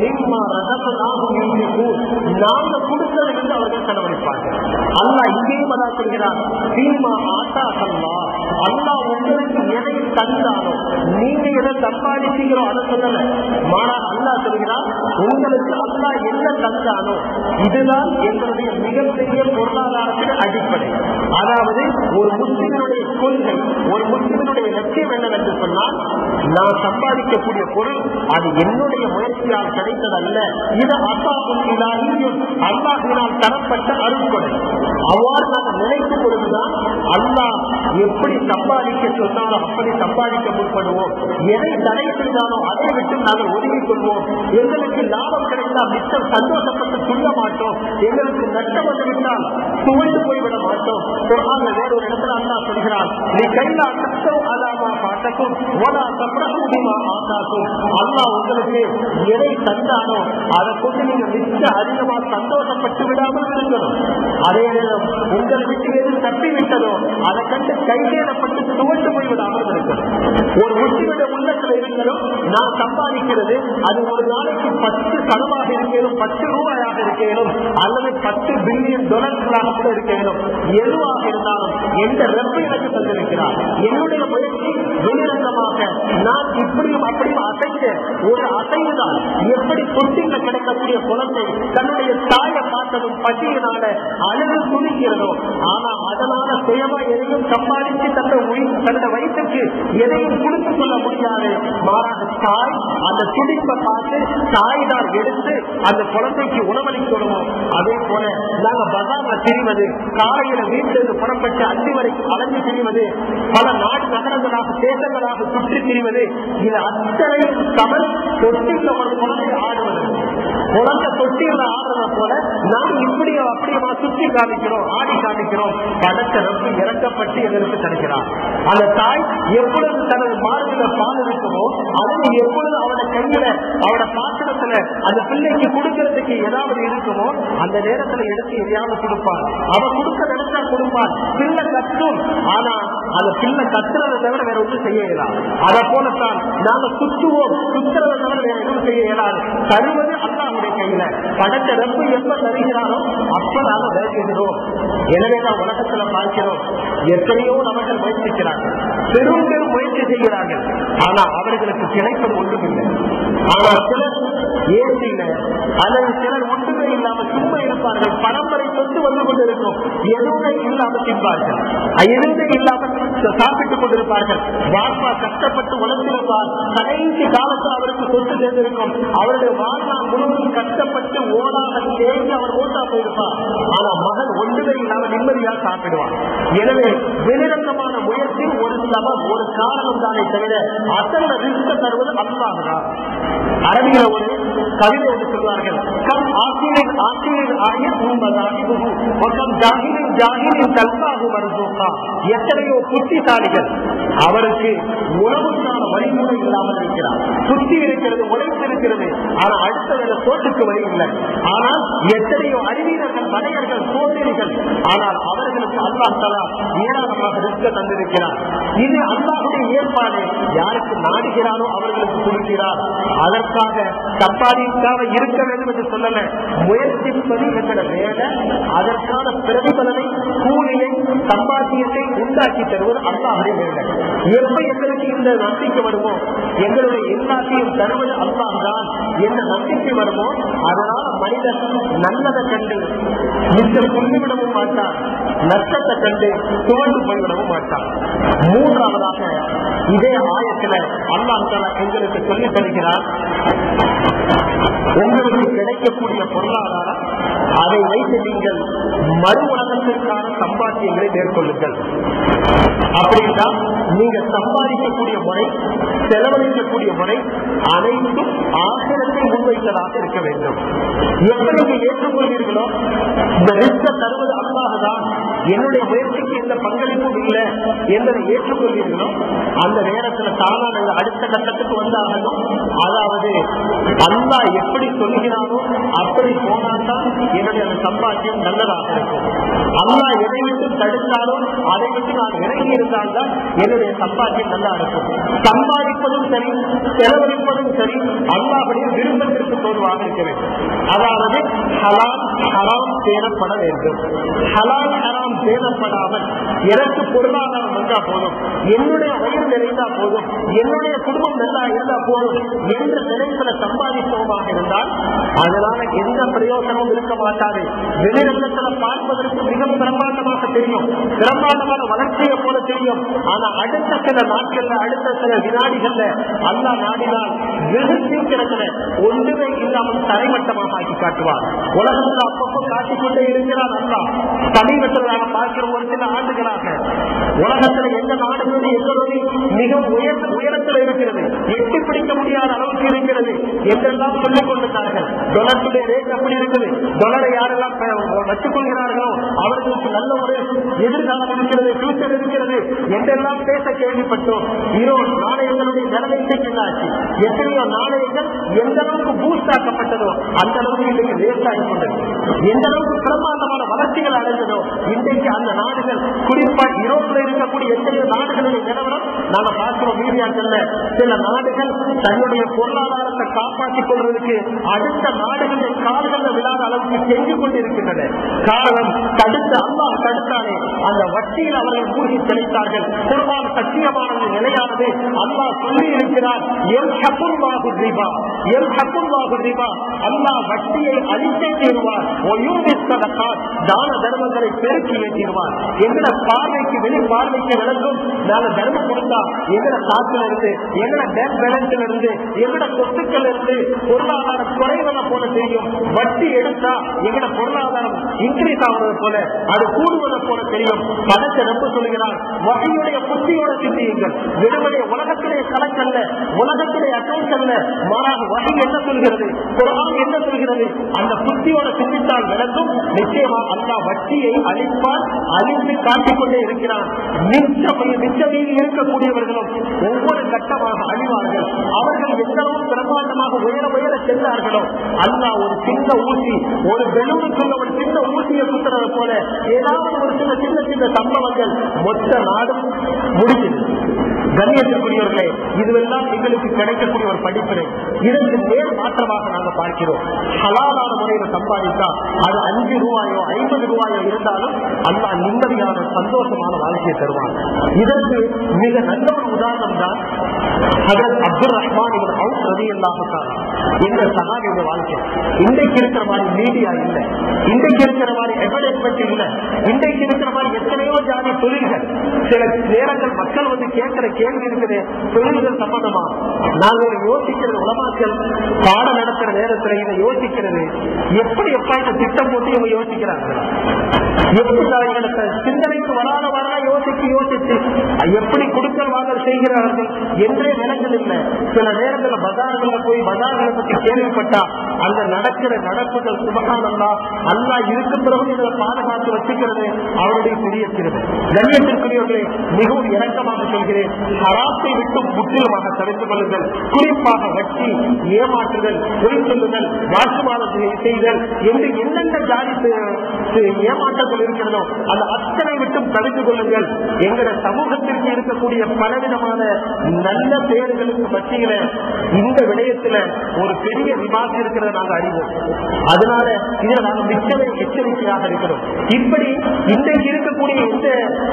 நாங்க கொடுத்தது என்று அவர்கள் செலவழிப்பார்கள் அல்லாஹ் இங்கேயும் அதான் சொல்கிறார் சீமா ஆட்டா சல்லா அல்லாஹ் உங்களுக்கு எதை தந்தானோ நீங்க எதை சம்பாதிச்சீங்களோ அதை சொல்லல மாறாக அல்லாஹ் சொல்கிறார் உங்களுக்கு அல்லாஹ் என்ன தந்தானோ இதுதான் எங்களுடைய மிகப்பெரிய பொருளாதாரத்தின் அடிப்படை அதாவது ஒரு முஸ்லிமனுடைய கொள்கை ஒரு முஸ்லிமனுடைய லட்சியம் என்னவென்று சொன்னால் நான் சம்பாதிக்கக்கூடிய பொருள் அது என்னுடைய முயற்சியால் கிடைத்ததல்ல இது அசாபும் இலாகியும் அல்லாஹினால் தரப்பட்ட அருட்கொடை அவ்வாறு நாங்கள் நினைக்கும் பொழுதுதான் அல்லாஹ் எப்படி சம்பாதிக்க சொன்னாலும் அப்படி சம்பாதிக்க முற்படுவோம் எதை தடை செய்தாலோ அதை விட்டு நாங்கள் ஒதுங்கிக் கொள்வோம் எங்களுக்கு லாபம் கிடைத்தால் மிச்சம் சந்தோஷப்பட்டு துள்ள மாட்டோம் எங்களுக்கு நஷ்டம் வந்துவிட்டால் துவைந்து போய்விட மாட்டோம் குரான்ல வேற ஒரு இடத்துல அல்லா சொல்கிறான் நீ கைலா கஷ்டம் அதாமா பாட்டக்கும் ஓலா சப்ரஹூபிமா ஆத்தாக்கும் அல்லா உங்களுக்கு எதை தந்தானோ அதை கொண்டு நீங்க மிச்ச அதிகமா சந்தோஷப்பட்டு விடாமல் இருக்கணும் அதே நேரம் உங்களை விட்டு எது தப்பி விட்டதோ அதை கண்டு கைகேறப்பட்டு துவண்டு போய் விடாமல் இருக்கணும் ஒரு முஸ்லிமுடைய உள்ளத்துல இருக்கணும் நான் சம்பாதிக்கிறது அது ஒரு நாளைக்கு பத்து சதமாக இருக்கணும் பத்து ரூபாயாக இருக்கணும் அல்லது பத்து பில்லியன் டாலர்களாக கூட இருக்கணும் எதுவாக இருந்தாலும் எந்த ரெப்பை எனக்கு தந்திருக்கிறார் என்னுடைய முயற்சி வெளிரங்கமாக நான் இப்படியும் அப்படியும் அசைக்க ஒரு அசைவுதான் எப்படி தொட்டில கிடைக்கக்கூடிய குழந்தை தன்னுடைய தாயை பார்த்ததும் பசியினால அழுது துணிக்கிறதோ ஆனா அதனால சுயமா எதையும் சம்பாதிச்சு தன்னை உயிர் தன்னுடைய வயிற்றுக்கு எதையும் கொடுத்து கொள்ள முடியாது மாறாக தாய் அந்த துடிப்பை பார்த்து தாய் தான் எடுத்து அந்த குழந்தைக்கு உணவளிக்கணும் அதே போல நாங்க பஜார்ல திரிவது காலையில வீட்டிலிருந்து புறப்பட்டு அஞ்சு வரைக்கும் அலைஞ்சு திரிவது பல நாடு நகரங்களாக தேசங்களாக சுற்றி திரிவது இது அத்தனை தமிழ் தொட்டில் ஒரு குழந்தை ஆடுவது குழந்தை தொட்டியில் ஆடுறத போல நாம் இப்படியோ அப்படியோ சுற்றி காமிக்கிறோம் ஆடி காமிக்கிறோம் படத்த ரொம்ப இறக்கப்பட்டு எங்களுக்கு தருகிறார் அந்த தாய் எப்பொழுது தனது மார்பில பால் இருக்குமோ அது எப்பொழுது அவட கையில அவட பாத்திரத்துல அந்த பிள்ளைக்கு கொடுக்கறதுக்கு ஏதாவது இருக்குமோ அந்த நேரத்துல எடுத்து எதையாவது கொடுப்பான் அவன் கொடுக்க நினைச்சா கொடுப்பான் பிள்ளை கத்தும் ஆனா அந்த பிள்ளை கத்துறதை தவிர வேற ஒன்றும் செய்ய இயலாது அதை போலத்தான் நாங்க குத்துவோம் குத்துறதை தவிர வேற எதுவும் செய்ய இயலாது தருவது அல்லாவுடைய கையில படத்தை ரொம்ப எப்ப தருகிறாரோ அப்ப நாங்க விளக்குகிறோம் எனவேதான் உலகத்துல பார்க்கிறோம் எத்தனையோ நபர்கள் முயற்சிக்கிறார்கள் பெரும் பெரும் முயற்சி செய்கிறார்கள் ஆனா அவர்களுக்கு கிடைப்பது ஒன்றுமில்லை ஆனா சிலர் ஏசில அல்லது சிலர் ஒன்றுமே இல்லாம சும்மா இருப்பார்கள் பரம்பரை சொத்து வந்து கொண்டிருக்கும் எதுவுமே இல்லாம தின்பார்கள் எதுவுமே இல்லாம சாப்பிட்டுக் கொண்டிருப்பார்கள் வாப்பா கஷ்டப்பட்டு உழைத்திருப்பார் கடைசி காலத்தில் அவருக்கு சொத்து சேர்ந்திருக்கும் அவருடைய வாழ்நாள் முழுவதும் கஷ்டப்பட்டு ஓடாக தேங்கி அவர் ஓட்டா போயிருப்பார் ஆனா மகன் ஒன்றுமே இல்லாம நிம்மதியா சாப்பிடுவான் எனவே வெளிரங்கமான முயற்சி ஒரு சபம் ஒரு காரணம் தானே தவிர அசல்ல ரிஸ்க தருவது அல்லாஹ்தான் அரபியில ஒரு கவிதை என்று சொல்வார்கள் கம் ஆசிரியர் ஆசிரியர் ஆகிய உண்பதாகி ஒக்கம் ஜாகிரின் ஜாகிரின் கல்பாகு மருந்துகா எத்தனையோ புத்திசாலிகள் அவருக்கு உணவுக்கான வழிமுறை இல்லாமல் இருக்கிறார் புத்தி இருக்கிறது உழைப்பு இருக்கிறது ஆனா அடுத்த வேலை சோட்டுக்கு வழி இல்லை ஆனால் எத்தனையோ அறிவியர்கள் மனையர்கள் சோதனைகள் ஆனால் அவர்களுக்கு அல்லாஹ் தலா ஏராளமாக ரிஸ்க தந்திருக்கிறார் இது அல்லாஹுடைய ஏற்பாடு யாருக்கு நாடுகிறாரோ அவர்களுக்கு கொடுக்கிறார் அதற்காக சம்பாதிக்காக இருக்க வேண்டும் என்று சொல்லல முயற்சிப்பது என்கிற வேலை அதற்கான பிரதிபலனை கூலியை சம்பாத்தியத்தை உண்டாக்கி தருவது அல்லாஹுடைய வேலை எப்ப எங்களுக்கு இந்த நம்பிக்கை வருமோ எங்களுடைய எல்லாத்தையும் தருவது அல்லாஹ் தான் என்ற நம்பிக்கை வருமோ அதனால மனிதன் நல்லதை கண்டு மிச்சம் புள்ளிவிடவும் மாட்டான் நஷ்டத்தை கண்டு துவண்டு போய்விடவும் மாட்டான் மூன்றாவதாக இதே ஆயத்துல அல்லாஹ் தஆலா எங்களுக்கு சொல்லித் தருகிறார் உங்களுக்கு கிடைக்கக்கூடிய பொருளாதாரம் அதை வைத்து நீங்கள் மறு உலகத்திற்கான சம்பாத்தியங்களை மேற்கொள்ளுங்கள் அப்படின்னா நீங்க சம்பாதிக்கக்கூடிய முறை செலவழிக்கக்கூடிய முறை அனைத்தும் ஆசிரத்தை முன்வைத்ததாக இருக்க வேண்டும் எப்ப நீங்க ஏற்றுக்கொள்வீர்களோ இந்த ரிஸ்க தருவது அல்லாஹதான் என்னுடைய முயற்சிக்கு எந்த பங்களிப்பும் இல்லை என்பதை ஏற்றுக்கொள்வீர்களோ அந்த நேரத்துல தானா நாங்க அடுத்த கட்டத்துக்கு வந்தாகணும் அதாவது அல்லாஹ் எப்படி சொல்கிறானோ அப்படி போனால்தான் என்னுடைய அந்த சம்பாத்தியம் நல்லதாக இருக்கும் அல்லாஹ் எதை விட்டு தடுத்தாலோ அதை விட்டு நான் இறங்கி இருந்தால்தான் என்னுடைய சம்பாத்தியம் நல்லா இருக்கும் சம்பாதிப்பதும் சரி செலவழிப்பதும் சரி அல்லாஹுடைய விருப்பத்திற்கு தோதுவாக இருக்க வேண்டும் அதாவது ஹலால் ஹராம் தேடப்பட வேண்டும் ஹலால் ஹராம் தேடப்படாமல் எனக்கு பொருளாதாரம் வந்தா போதும் என்னுடைய வயிறு நிறைந்தா போதும் என்னுடைய குடும்பம் நல்லா இருந்தா போதும் என்ற நினைப்புல சம்பாதிப்போமாக இருந்தால் அதனால எந்த பிரயோஜனமும் இருக்க மாட்டாது வெளிரங்கத்துல பார்ப்பதற்கு மிக பிரம்மாண்டமாக தெரியும் பிரம்மாண்டமான வளர்ச்சியை போல தெரியும் ஆனா அடுத்த சில நாட்கள்ல அடுத்த சில வினாடிகள்ல அல்லா நாடினால் வெகு சீக்கிரத்துல ஒன்றுமே இல்லாமல் தரைமட்டமாக ஆக்கி காட்டுவார் உலகத்துல அப்பப்போ காட்டிக்கொண்டே இருக்கிறார் அல்லா சமீபத்தில் நாங்கள் பார்க்கிற ஒரு சில ஆண்டுகளாக உலகத்துல எந்த நாடுகளுடைய எக்கனோமி மிக உயர் உயரத்தில் இருக்கிறது எட்டி பிடிக்க முடியாத அளவுக்கு இருக்கிறது என்றெல்லாம் சொல்லிக் கொண்டிருந்தார்கள் டொலருடைய ரேட் அப்படி இருக்குது டொலரை யாரெல்லாம் ப- வச்சுக் கொள்கிறார்களோ அவர்களுக்கு நல்ல ஒரு எதிர்காலம் இருக்கிறது ஃபியூச்சர் இருக்கிறது என்றெல்லாம் பேச கேள்விப்பட்டோம் ஈரோடு நாணயங்களுடைய நிலைமை என்னாச்சு எத்தனையோ நாணயங்கள் எந்த அளவுக்கு பூஸ்ட் ஆக்கப்பட்டதோ அந்த அளவுக்கு இன்றைக்கு வேஸ்ட் ஆகி கொண்டது எந்த அளவுக்கு பிரம்மாண்டமான வளர்ச்சிகள் அடைஞ்சதோ இன்றைக்கு அந்த நாடுகள் குறிப்பா யூரோப்ல இருக்கக்கூடிய எத்தனையோ நாடுகளுடைய நிலவரம் நாங்க பார்க்கிறோம் மீடியாக்கள்ல சில நாடுகள் தன்னுடைய பொருளாதாரத்தை காப்பாற்றிக் கொள்வதற்கு அடுத்த நாடுகளுடைய கால்களில் விழாத அளவுக்கு செஞ்சு கொண்டிருக்கின்றன காரணம் தடுத்த அல்லாஹ் தடுத்தானே அந்த வட்டியில் அவர்கள் மூழ்கி தெளித்தார்கள் குர்பான் சத்தியமானது நிலையானது அல்லாஹ் சொல்லி இருக்கிறார் எம் ஹப்புல்லாஹு ரிபா எம் ஹப்புல்லாஹு ரிபா அல்லாஹ் வட்டியை அழித்தே தீருவார் ஒயூமிஸ்தலக்கார் தான தர்மங்களை பெருக்கி ஏற்றிடுவார் எங்கட பார்வைக்கு வெளி பார்வைக்கு விளக்கும் நாங்க தர்மம் கொடுத்தா எங்கட காத்துல இருந்து எங்கட பேங்க் பேலன்ஸ்ல இருந்து எங்கட சொத்துக்கள் இருந்து பொருளாதாரம் குறைவதை போல தெரியும் வட்டி எடுத்தா எங்கட பொருளாதாரம் இன்க்ரீஸ் ஆகுறது போல அது கூடுவதை போல தெரியும் பணத்தை ரொம்ப சொல்லுகிறார் வகையுடைய புத்தியோட சிந்தியுங்கள் வெறுமனே உலகத்திலே கணக்கல்ல உலகத்திலே அக்கௌண்ட் அல்ல மாறாக வகை என்ன சொல்கிறது குரான் என்ன சொல்கிறது அந்த புத்தியோட சிந்தித்தால் விளக்கும் நிச்சயமா அல்லா வட்டியை அழிப்பால் அழிந்து காட்டிக் கொண்டே இருக்கிறான் மிச்சம் மிச்சமீதி இருக்கக்கூடியவர்களும் ஒவ்வொரு கட்டமாக அழிவார்கள் அவர்கள் எந்த அளவு பிரம்மாண்டமாக உயர உயர சென்றார்களோ அல்லா ஒரு சின்ன ஊசி ஒரு பெலூனுக்குள்ள ஒரு சின்ன ஊசியை சுத்துறது போல ஏதாவது ஒரு சின்ன சின்ன சின்ன சம்பவங்கள் மொத்த நாடும் முடிஞ்சது கண்ணியத்திற்குரியவர்களே இதுவெல்லாம் எங்களுக்கு கிடைக்கக்கூடிய ஒரு படிப்பினை இதற்கு நேர் மாற்றமாக நாங்கள் பார்க்கிறோம் ஹலாலான முறையில் சம்பாதித்தா அது அஞ்சு ரூபாயோ ஐம்பது ரூபாயோ இருந்தாலும் அல்லா நிம்மதியான சந்தோஷமான வாழ்க்கையை தருவான் இதற்கு மிக நல்ல ஒரு உதாரணம் தான் ஹதரத் அப்துல் ரஹ்மான் இவர் அவுட் ரவி இல்லாமத்தான் என்ற சகாவியோட வாழ்க்கை இன்றைக்கு இருக்கிற மாதிரி மீடியா இல்லை இன்றைக்கு இருக்கிற மாதிரி எவர்டைஸ்மெண்ட் இல்லை இன்றைக்கு இருக்கிற மாதிரி எத்தனையோ ஜாதி தொழில்கள் சில நேரங்கள் மக்கள் வந்து கேட்கிற கேள்வி இருக்குது தொழில்கள் சம்பந்தமா நாங்கள் யோசிக்கிறது உலமாக்கள் பாடம் நடத்துற நேரத்துல இதை யோசிக்கிறது எப்படி எப்பா இந்த திட்டம் போட்டு இவங்க யோசிக்கிறாங்க எப்படி எங்களுக்கு சிந்தனைக்கு வராத வர யோசிச்சு யோசிச்சு எப்படி கொடுக்கல் வாங்கல் செய்கிறார்கள் என்றே விளங்கல் இல்லை சில நேரங்களில் பஜார்களை போய் பஜார்களை பற்றி கேள்விப்பட்டா அங்க நடக்கிற நடப்புகள் சுபகானந்தா அல்லா இருக்கு பிறகு இதை பாதுகாத்து வச்சுக்கிறது அவருடைய புரியக்கிறது கண்ணியத்திற்குரியவர்களே மிகவும் இறக்கமாக சொல்கிறேன் ஹராத்தை விட்டு முற்றிலுமாக தவிர்த்து கொள்ளுங்கள் குறிப்பாக வட்டி ஏமாற்றுதல் பொய் சொல்லுதல் வாக்குவாதத்தை செய்தல் என்று என்னென்ன ஜாதி ஏமாற்றங்கள் இருக்கிறதோ அந்த அத்தனை விட்டும் தடுத்துக் கொள்ளுங்கள் எங்களோட சமூகத்திற்கு இருக்கக்கூடிய பலவிதமான நல்ல பேர்களுக்கு மத்தியில இந்த விடயத்துல ஒரு பெரிய விவாதம் இருக்கிறத நாங்க அறிவோம் அதனால இதை நாங்க மிக்கவே எச்சரிக்கையாக இருக்கிறோம் இப்படி இன்றைக்கு இருக்கக்கூடிய இந்த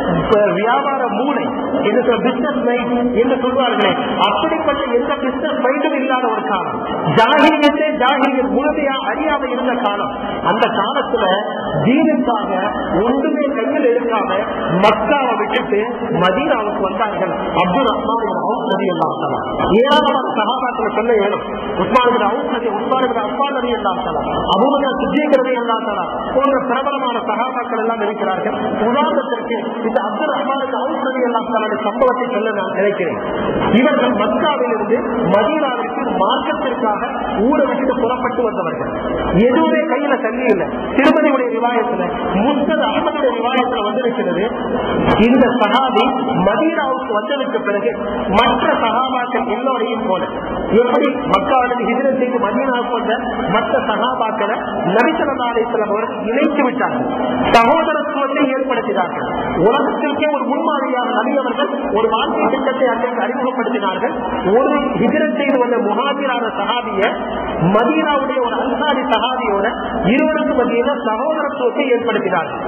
வியாபார மூளை என்று பிசினஸ் மைண்ட் என்று சொல்வார்களே அப்படிப்பட்ட எந்த பிசினஸ் மைண்டும் இல்லாத ஒரு காலம் ஜாகிரியத்தே ஜாகிரியர் முழுமையா அறியாம இருந்த காலம் அந்த காலத்துல தீனுக்காக ஒன்றுமே கையில் எடுக்காம மக்காவை விட்டுட்டு மதீனாவுக்கு வந்தார்கள் அப்துல் ரஹ்மான் அவுஸ் நதி எல்லாம் ஏராளமான சகாபாக்களை சொல்ல வேணும் உஸ்மான் அவுஸ் நதி உஸ்மான் அப்பான் நதி எல்லாம் அபுமதி சித்தியகிறது எல்லாம் போன்ற பிரபலமான சகாபாக்கள் எல்லாம் இருக்கிறார்கள் உதாரணத்திற்கு இந்த அப்துல் ரஹ்மானுக்கு அவுஸ் நதி எல்லாம் சம்பவத்தை சொல்ல நான் நினைக்கிறேன் இவர்கள் மக்காவிலிருந்து மதீனாவிற்கு மார்க்கத்திற்காக ஊரை விட்டு புறப்பட்டு வந்தவர்கள் எதுவுமே கையில தண்ணி இல்லை திருமதியுடைய விவாயத்துல முஸ்தத் அகமதுடைய விவாயத்துல வந்திருக்கிறது இந்த சகாபி மதீனாவுக்கு வந்ததுக்கு பிறகு மற்ற சகாபாக்கள் எல்லோரையும் போல எப்படி மக்காவிலிருந்து ஹிஜரத் செய்து மதீனாவுக்கு வந்த மற்ற சகாபாக்களை நபிசல்லாசலம் அவர்கள் இணைத்து விட்டார்கள் சகோதரத்துவத்தை ஏற்படுத்தினார்கள் உலகத்திற்கே ஒரு முன்மாதிரியான நபியவர்கள் ஒரு வாழ்க்கை திட்டத்தை அன்றைக்கு அறிமுகப்படுத்தினார்கள் ஒரு ஹிஜரத் செய்து வந்த முகாஜிரான சகாபிய மதீனாவுடைய ஒரு அன்சாரி சகாபியோட இருவருக்கு மத்தியில சகோதரத்துவத்தை ஏற்படுத்தினார்கள்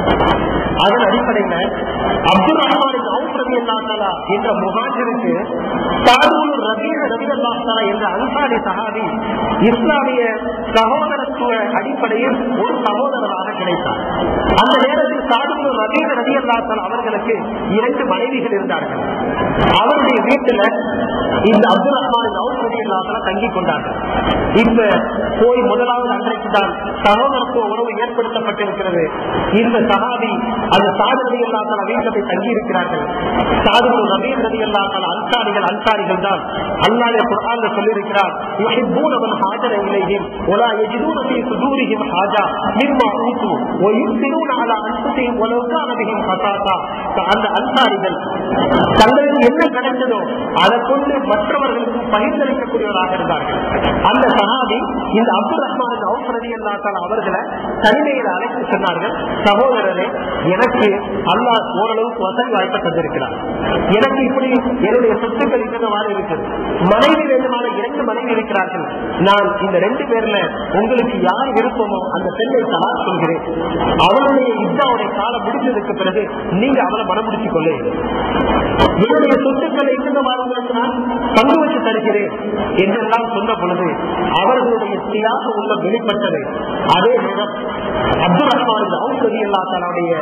அதன் அடிப்படையில அப்துல் ரஹ்மான் அவுப்ரதி அல்லாத்தலா என்ற முகாஜருக்கு தாரூர் ரபீர ரவி அல்லாத்தலா என்ற அன்சாரி சகாபி இஸ்லாமிய சகோதரத்துவ அடிப்படையில் ஒரு சகோதரராக கிடைத்தார் அந்த நேரத்தில் தாரூர் ரபீர ரவி அல்லாத்தலா அவர்களுக்கு இரண்டு மனைவிகள் இருந்தார்கள் அவருடைய வீட்டுல இந்த அப்துல் ரஹ்மான் அவுப்ரதி அல்லாத்தலா தங்கிக் கொண்டார்கள் இப்ப போய் முதலாவது அன்றைக்கு தான் சகோதரத்துவ உறவு ஏற்படுத்தப்பட்டிருக்கிறது இந்த சகாபி அந்த சாதனை இல்லாத வீட்டில் போய் தங்கி இருக்கிறார்கள் சாதுகு நபீர் நதி இல்லாத அன்சாரிகள் அன்சாரிகள் தான் அல்லாஹ் குர்ஆன்ல சொல்லியிருக்கிறார் யுஹிப்பூன மன் ஹாஜர இலைஹிம் வலா யஜிதூன ஃபீ சுதூரிஹிம் ஹாஜா மிம்மா ஊது வயுஸிரூன அலா அன்ஃபுஸிஹிம் வலவ் கான பிஹிம் ஹசாசா அந்த அன்சாரிகள் தங்களுக்கு என்ன கிடைச்சதோ அதை கொண்டு மற்றவர்களுக்கு பகிர்ந்தளிக்கக்கூடிய ஒருவராக இருந்தார்கள் அந்த சஹாபி இந்த அப்துல் ரஹ்மான் அவுப் ரதி அவர்களை தனிமையில் அழைத்து சொன்னார்கள் சகோதரரே எனக்கு அல்லாஹ் ஓரளவுக்கு வசதி வாய்ப்பை தந்திருக்கிறார் எனக்கு இப்படி என்னுடைய சொத்துக்கள் இருக்கிறவாறு இருக்குது மனைவி வேண்டுமான இரண்டு மனைவி இருக்கிறார்கள் நான் இந்த ரெண்டு பேர்ல உங்களுக்கு யார் விருப்பமோ அந்த பெண்ணை தலா சொல்கிறேன் அவளுடைய இத்தாவுடைய காலம் முடிஞ்சதுக்கு பிறகு நீங்க அவளை மனம் முடிச்சுக் கொள்ளு என்னுடைய சொத்துக்களை இருந்த வாழ்வதற்கு நான் பங்கு வச்சு தருகிறேன் என்றெல்லாம் சொன்ன பொழுது அவர்களுடைய தியாக உள்ள வெளிப்பட்டது அதே நேரம் அப்துல் ரஹ்மான் அவுசதி அல்லா தன்னுடைய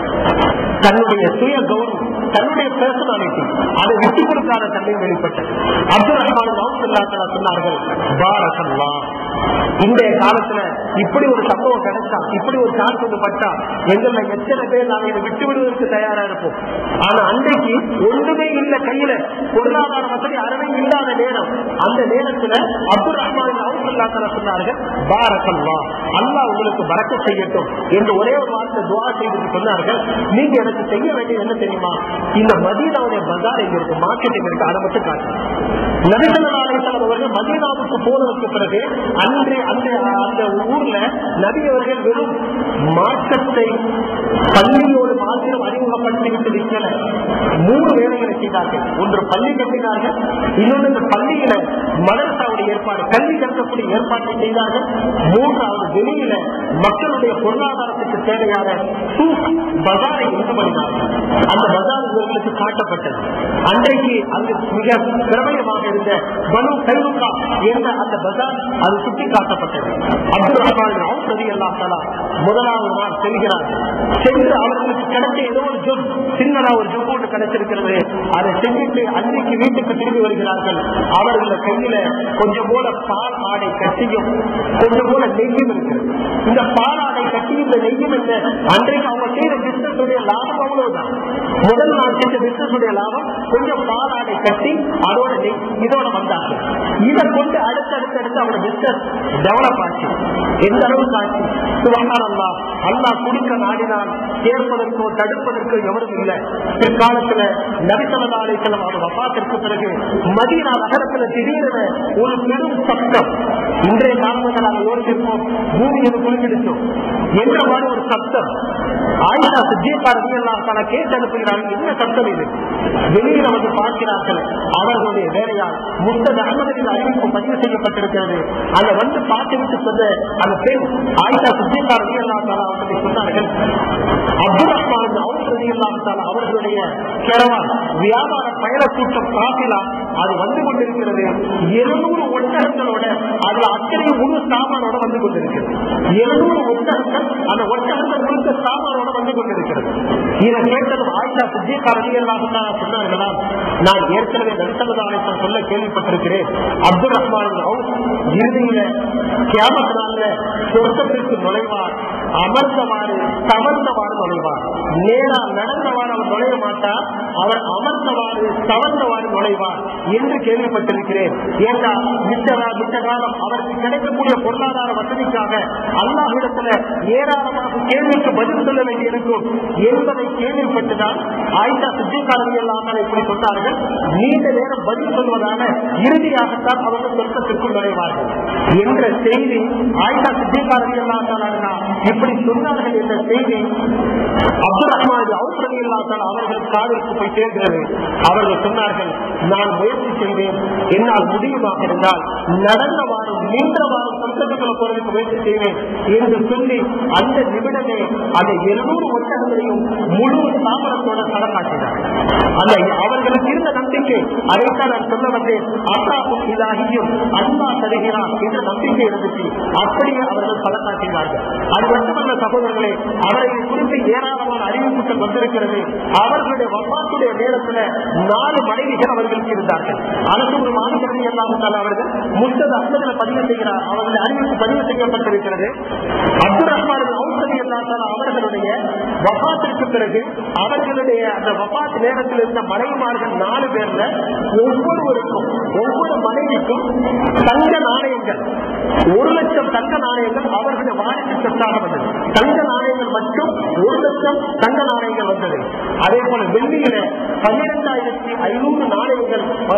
தன்னுடைய சுய கௌரவம் தன்னுடைய பர்சனாலிட்டி அதை விட்டு கொடுக்காத தன்மை வெளிப்பட்டது அப்துல் ரஹ்மான் அவுசல்லா தலா சொன்னார்கள் பாரசல்லா இன்றைய காலத்துல இப்படி ஒரு சம்பவம் கிடைச்சா இப்படி ஒரு சான்ஸ் ஒன்று பட்டா எங்கள எத்தனை பேர் நாங்க இதை விட்டு விடுவதற்கு தயாரா இருப்போம் ஆனா அன்றைக்கு ஒன்றுமே இல்ல கையில பொருளாதார வசதி அறவே இல்லாத நேரம் அந்த நேரத்துல அப்துல் ரஹ்மான் அவுசல்லா தலா சொன்னார்கள் பாரசல்லா அல்லாஹ் உங்களுக்கு பறக்க செய்யட்டும் என்று ஒரே ஒரு வார்த்தை துவா செய்துட்டு சொன்னார்கள் நீங்க எனக்கு செய்ய வேண்டியது என்ன தெரியுமா இந்த மதீனாவுடைய பஜார் எங்க இருக்கு மார்க்கெட் எங்க இருக்கு அதை மட்டும் காட்டு நபிசல்லாசலம் அவர்கள் மதீனாவுக்கு போனதற்கு பிறகு அன்றே அந்த அந்த ஊர்ல நபி அவர்கள் வெறும் மார்க்கத்தை பள்ளியோடு மாத்திரம் அறிமுகப்படுத்தி விட்டு நிற்கல மூணு வேலைகளை செய்தார்கள் ஒன்று பள்ளி கட்டினார்கள் இன்னொன்று இந்த பள்ளியில மதரசாவுடைய ஏற்பாடு கல்வி கற்கக்கூடிய ஏற்பாட்டை செய்தார்கள் மூன்றாவது வெளியில மக்களுடைய பொருளாதாரத்துக்கு தேவையான சூக் பஜாரை உண்டு பண்ணினார்கள் அந்த பஜார் இவர்களுக்கு காட்டப்பட்டது அன்றைக்கு அங்கு மிக பிரபலமாக இருந்த பனு கைமுகா என்ற அந்த பஜார் அது சுட்டி காட்டப்பட்டது அப்துல் ரஹ்மான் ரவி அல்லா தலா முதலாவது நாள் செல்கிறார்கள் சென்று அவர்களுக்கு கிடைச்ச ஏதோ ஒரு ஜொப் சின்னதா ஒரு ஜொப் ஒன்று கிடைச்சிருக்கிறது அதை செஞ்சுட்டு அன்னைக்கு வீட்டுக்கு திரும்பி வருகிறார்கள் அவர்கள் கையில கொஞ்சம் போல பால் ஆடை கட்டியும் கொஞ்சம் போல நெய்யும் இருக்கிறது இந்த பால் ஆடை கட்டி இந்த நெய்யும் என்ன அன்றைக்கு அவங்க செய்த பிசினஸ் உடைய லாபம் அவ்வளவுதான் முதல் நாள் செஞ்ச பிசினஸ் உடைய லாபம் கொஞ்சம் பால் ஆடை கட்டி அதோட நெய் இதோட வந்தார்கள் இதை கொண்டு அடுத்தடுத்து அடுத்து அவரோட பிசினஸ் டெவலப் ஆச்சு எந்த அளவுக்கு ஆச்சு சுகாதாரம்லா அல்லா குடிக்க நாடினால் சேர்ப்பதற்கோ தடுப்பதற்கோ எவரும் இல்லை பிற்காலத்துல நபிசல்லா அலிசல்லம் அவர் வப்பாத்திற்கு பிறகு மதீனா நகரத்துல திடீரென ஒரு பெரும் சப்தம் இன்றைய காலத்தில் நாங்கள் யோசிச்சிருப்போம் பூமி எது குளிர்ச்சிடுச்சோம் என்ற மாதிரி ஒரு சப்தம் ஆயிஷா சித்தியப்பா ரவியெல்லாம் பல கேட்டு அனுப்புகிறார்கள் என்ன சப்தம் இது வெளியில் வந்து பார்க்கிறார்கள் அவர்களுடைய வேலையால் முஸ்தத் அகமதின் அறிவிப்பு பதிவு செய்யப்பட்டிருக்கிறது அதை வந்து பார்த்துவிட்டு சொன்ன அந்த பெண் ஆயிஷா சித்தியப்பா ரவியெல்லாம் அவர்களை சொன்னார்கள் அப்துல் ரஹ்மான் அவுஸ் ரவியெல்லாம் அவர்களுடைய கிழவன் வியாபார பயண கூட்டம் காப்பிலா அது வந்து கொண்டிருக்கிறது எழுநூறு ஒட்டகங்களோட அதுல அத்தனை முழு சாமானோட வந்து கொண்டிருக்கிறது எழுநூறு ஒட்டகங்கள் அந்த ஒட்டகங்கள் முழுக்க சாமானோட வந்து கொண்டிருக்கிறது இதை கேட்டதும் ஆயிஷா சித்தியக்காரதிகளாக சொன்னார்களா நான் ஏற்கனவே நடுத்தவதான சொல்ல கேள்விப்பட்டிருக்கிறேன் அப்துல் ரஹ்மான் அவுஸ் இறுதியில கேமத்தினால சொர்க்கத்திற்கு நுழைவார் அமர்ந்தவாறு தவழ்ந்தவாறு நுழைவார் நேரா நடந்தவாறு அவர் நுழைய மாட்டார் அவர் அமர்ந்தவாறு தவழ்ந்தவாறு நுழைவார் என்று கேள்விப்பட்டிருக்கிறேன் ஏன்னா மிச்ச மிச்ச காலம் அவருக்கு கிடைக்கக்கூடிய பொருளாதார வசதிக்காக அல்லாஹிடத்துல ஏராளமாக கேள்விக்கு பதில் சொல்ல வேண்டியிருக்கும் என்பதை கேள்விப்பட்டுதான் ஆயிஷா சித்திகாரதி எல்லாம் இப்படி சொன்னார்கள் நீண்ட நேரம் பதில் சொல்வதால இறுதியாகத்தான் அவர்கள் சொர்க்கத்திற்குள் நுழைவார்கள் என்ற செய்தி ஆயிஷா சித்திகாரதி எல்லாம் இப்படி சொன்னார்கள் என்ற செய்தி அப்துல் ரஹ்மான் அவுசரதி இல்லாதால் அவர்கள் காதலுக்கு போய் சேர்கிறது அவர்கள் சொன்னார்கள் நான் முயற்சி செய்வேன் என்னால் முடியுமாக இருந்தால் நடந்த வாரம் நீண்ட வாரம் சொந்தத்துக்குள்ள போறதுக்கு முயற்சி செய்வேன் என்று சொல்லி அந்த நிமிடமே அந்த எழுநூறு ஒட்டகங்களையும் முழு தாமரத்தோட கடமாற்றினார் அந்த அவர்களுக்கு இருந்த நம்பிக்கை அதைத்தான் நான் சொல்ல வந்தேன் அல்லாஹும் இதாகியும் அன்பா தருகிறான் என்ற நம்பிக்கை இருந்துச்சு அப்படியே அவர்கள் பலக்காட்டினார்கள் அது மட்டுமல்ல சகோதரர்களே அவர்களை குறித்து ஏராளமான அறிவிப்புகள் வந்திருக்கிறது அவர்களுடைய வப்பாத்துடைய நேரத்துல நாலு மனைவிகள் அவர்களுக்கு இருந்தார்கள் அரசு ஒரு மாநிலத்தை எல்லாம் அவர்கள் முத்தது அஸ்மதில பதிவு செய்கிறார் அவர்களுடைய அறிவிப்பு பதிவு செய்யப்பட்டிருக்கிறது அப்துல் ரஹ்மான் அவுசதி அல்லாத்தால் அவர்களுடைய வபாத்திற்கு பிறகு அவர்களுடைய அந்த வபாத் நேரத்தில் இருந்த மனைவிமார்கள் நாலு பேர்ல ஒவ்வொருவருக்கும் ஒவ்வொரு மனைவிக்கும் தங்க நாணயங்கள் ஒரு லட்சம் தங்க நாணயங்கள் அவர்களுடைய வாரிசு சொத்தாக வந்தது தங்க நாணயங்கள் மட்டும் ஒரு லட்சம் தங்க நாணயங்கள் வந்தது அதே போல வெள்ளியில பன்னிரெண்டாயிரத்தி ஐநூறு நாணயங்கள் அஹ், ஒரு லட்சம்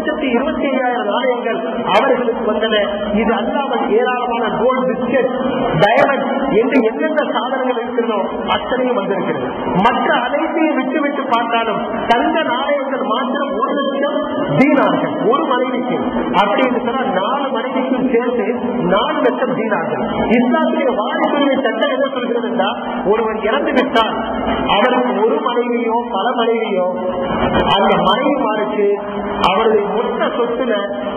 லட்சத்தி இருபத்தி ஐயாயிரம் நாணயங்கள் அவர்களுக்கு வந்தன இது அல்லாமல் ஏராளமான கோல்டு பிஸ்கட் டயமண்ட் என்று எந்தெந்த சாதனங்கள் இருக்கிறதோ அத்தனையும் வந்திருக்கிறது மற்ற அனைத்தையும் விட்டு விட்டு பார்த்தாலும் தங்க நாணயங்கள் மாத்திரம் ஒரு லட்சம் தீனார்கள் ஒரு மனைவிக்கு அப்படி என்று சொன்னால் நாலு மனைவிக்கும் சேர்த்து நாலு லட்சம் தீனார்கள் இஸ்லாத்துடைய வாரிசுடைய சட்டம் என்ன சொல்கிறது என்றால் ஒருவன் இறந்து விட்டால் அவருக்கு ஒரு மனைவியோ பல மனைவியோ அந்த மனைவிமாருக்கு அவருடைய மொத்த சொத்துல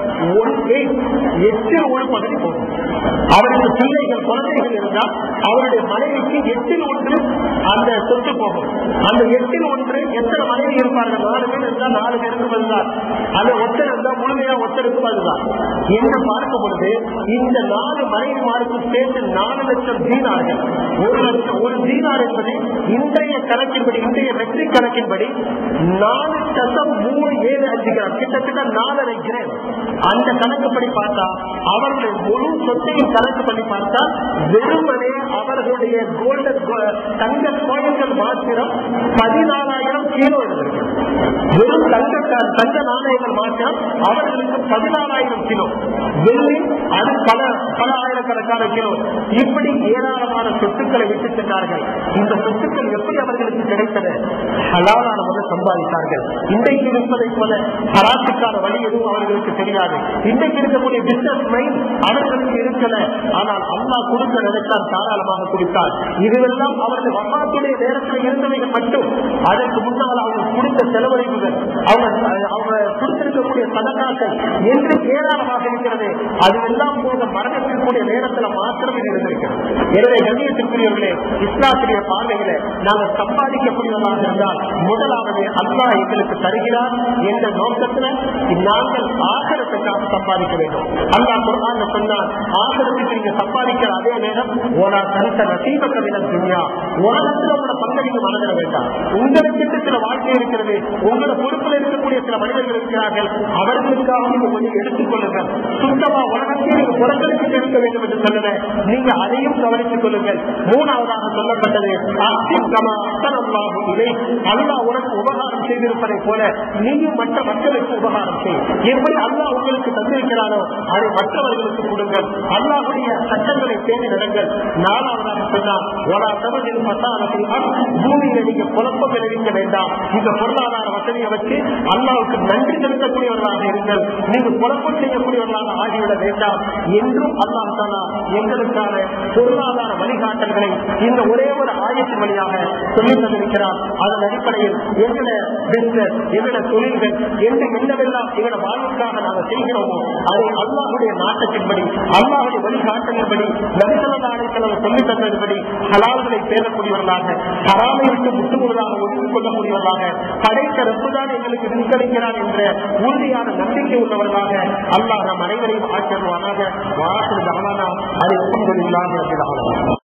ஒன்று எட்டில் ஒரு பகுதி போகும் அவருக்கு பிள்ளைகள் குழந்தைகள் இருந்தால் அவருடைய மனைவிக்கு எட்டில் ஒன்று அந்த சொத்து போகும் அந்த எட்டில் ஒன்று எத்தனை மனைவி இருப்பார்கள் நாலு பேர் இருந்தால் நாலு பேருக்கு பதிலார் அது ஒத்தர் இருந்தால் முழுமையா ஒத்தருக்கு பதிலார் என்று பார்க்கும் பொழுது இந்த நாலு மனைவிமாருக்கும் சேர்த்து நாலு லட்சம் தீனார்கள் ஒரு லட்சம் ஒரு தீனார் என்பது இன்றைய கணக்கின்படி இன்றைய வெற்றி கணக்கின்படி நாலு சதம் மூணு ஏழு அஞ்சு கிராம் கிட்டத்தட்ட நாலரை கிராம் அந்த கணக்குப்படி பார்த்தா அவர்களுடைய முழு சொத்தையும் கணக்கு பண்ணி பார்த்தா வெறுமனே அவர்களுடைய கோல்டு தங்க கோயில்கள் மாத்திரம் பதினாலாயிரம் கிலோ இருந்திருக்கு வெறும் தங்க தங்க நாணயங்கள் மாத்திரம் அவர்களுக்கு பதினாலாயிரம் கிலோ வெள்ளி அது பல பல ஆயிரக்கணக்கான கிலோ இப்படி ஏராளமான சொத்துக்களை விட்டு சென்றார்கள் இந்த சொத்துக்கள் எப்படி அவர்களுக்கு கிடைத்தது ஹலாலான முறையில் சம்பாதித்தார்கள் இன்றைக்கு இருப்பதை போல ஹராத்துக்கான வழி எதுவும் அவர்களுக்கு தெரியாது இன்றைக்கு இருக்கக்கூடிய பிசினஸ் மைண்ட் அவர்களுக்கு இருக்கல ஆனால் அல்லாஹ் கொடுக்க நினைத்தால் தாராளமாக கொடுத்தார் இதுவெல்லாம் அவர்கள் வம்மாத்துடைய நேரத்தில் இருந்தவைகள் மட்டும் அதற்கு முன்னால் அவங்க கொடுத்த செலவழிப்புகள் அவங்க அவங்க கொடுத்திருக்கக்கூடிய சதக்காக்கள் என்று ஏராளமாக இருக்கிறது அதுவெல்லாம் போக மரணத்திற்குரிய நேரத்தில் மாத்திரம் இது இருந்திருக்கிறது எனவே கண்ணியத்திற்குரியவர்களே இஸ்லாத்துடைய பார்வையில நாங்கள் சம்பாதிக்கக்கூடியவர்களாக இருந்தால் முதலாவது அல்லாஹ் எங்களுக்கு தருகிறார் என்ற நோக்கத்துல நாங்கள் ஆகரத்துக்காக சம்பாதிக்க வேண்டும் அல்லாஹ் குர்ஆன்ல சொன்னார் ஆகரத்துக்கு நீங்க சம்பாதிக்கிற அதே நேரம் ஓனா தனித்த நசீப கவிதம் துன்யா உலகத்துல உங்களோட பங்களிப்பு மனதிட வேண்டாம் உங்களுக்கு சில வாழ்க்கை இருக்கிறது உங்களோட பொறுப்புல இருக்கக்கூடிய சில மனிதர்கள் இருக்கிறார்கள் அவர்களுக்காக நீங்க கொஞ்சம் எடுத்துக் கொள்ளுங்கள் சுத்தமா உலகத்தையே நீங்க புறக்கணித்து எடுக்க வேண்டும் என்று சொன்னேன் நீங்க அதையும் கவனித்துக் கொள்ளுங்கள் மூணாவதாக சொல்லப்பட்டது அஸ்தின் கமா அஸ்தனல்லாஹு இலை அல்லாஹ் உனக்கு உபகாரம் செய்திருப்பதை போல நீயும் மற்ற மக்களுக்கு உபகாரம் செய் எப்படி அல்லாஹ் உங்களுக்கு தந்திருக்கிறானோ அதை மற்றவர்களுக்கு கொடுங்கள் அல்லாஹுடைய சட்டங்களை தேடி நடங்கள் நாலாவதாக சொன்னால் ஒரா தமிழில் பசாரத்தில் பூமியில நீங்க குழப்பம் விளைவிக்க வேண்டாம் இந்த பொருளாதார வசதியை வச்சு அல்லாவுக்கு நன்றி செலுத்தக்கூடியவர்களாக இருங்கள் நீங்க குழப்பம் செய்யக்கூடியவர்களாக ஆகிவிட வேண்டாம் என்றும் அல்லாஹ் தானா எங்களுக்கான பொருளாதார வழிகாட்டல்களை இந்த ஒரே ஒரு ஆயத்தின் வழியாக சொல்லி தந்திருக்கிறார் அதன் அடிப்படையில் எங்களோட பிசினஸ் எங்களோட தொழில்கள் என்று என்னவெல்லாம் எங்களோட வாழ்வுக்காக நாங்கள் செய்கிறோமோ அதை அல்லாஹுடைய நாட்டத்தின்படி அல்லாஹுடைய வழிகாட்டலின்படி நபிசல்லாடத்தில் சொல்லி தந்ததுபடி ஹலால்களை பேசக்கூடியவர்களாக ஹராமை விட்டு முற்றுமுழுதாக ஒதுக்கிக் கொள்ளக்கூடியவர்களாக படைத்த ரப்புதான் எங்களுக்கு நிர்கரிக்கிறார் என்ற உறுதியான நம்பிக்கை உள்ளவர்களாக அல்லாஹ் நம் அனைவரையும் ஆச்சரிவானாக வாசல் தானா அதை ஒப்புக்கொள்ளாக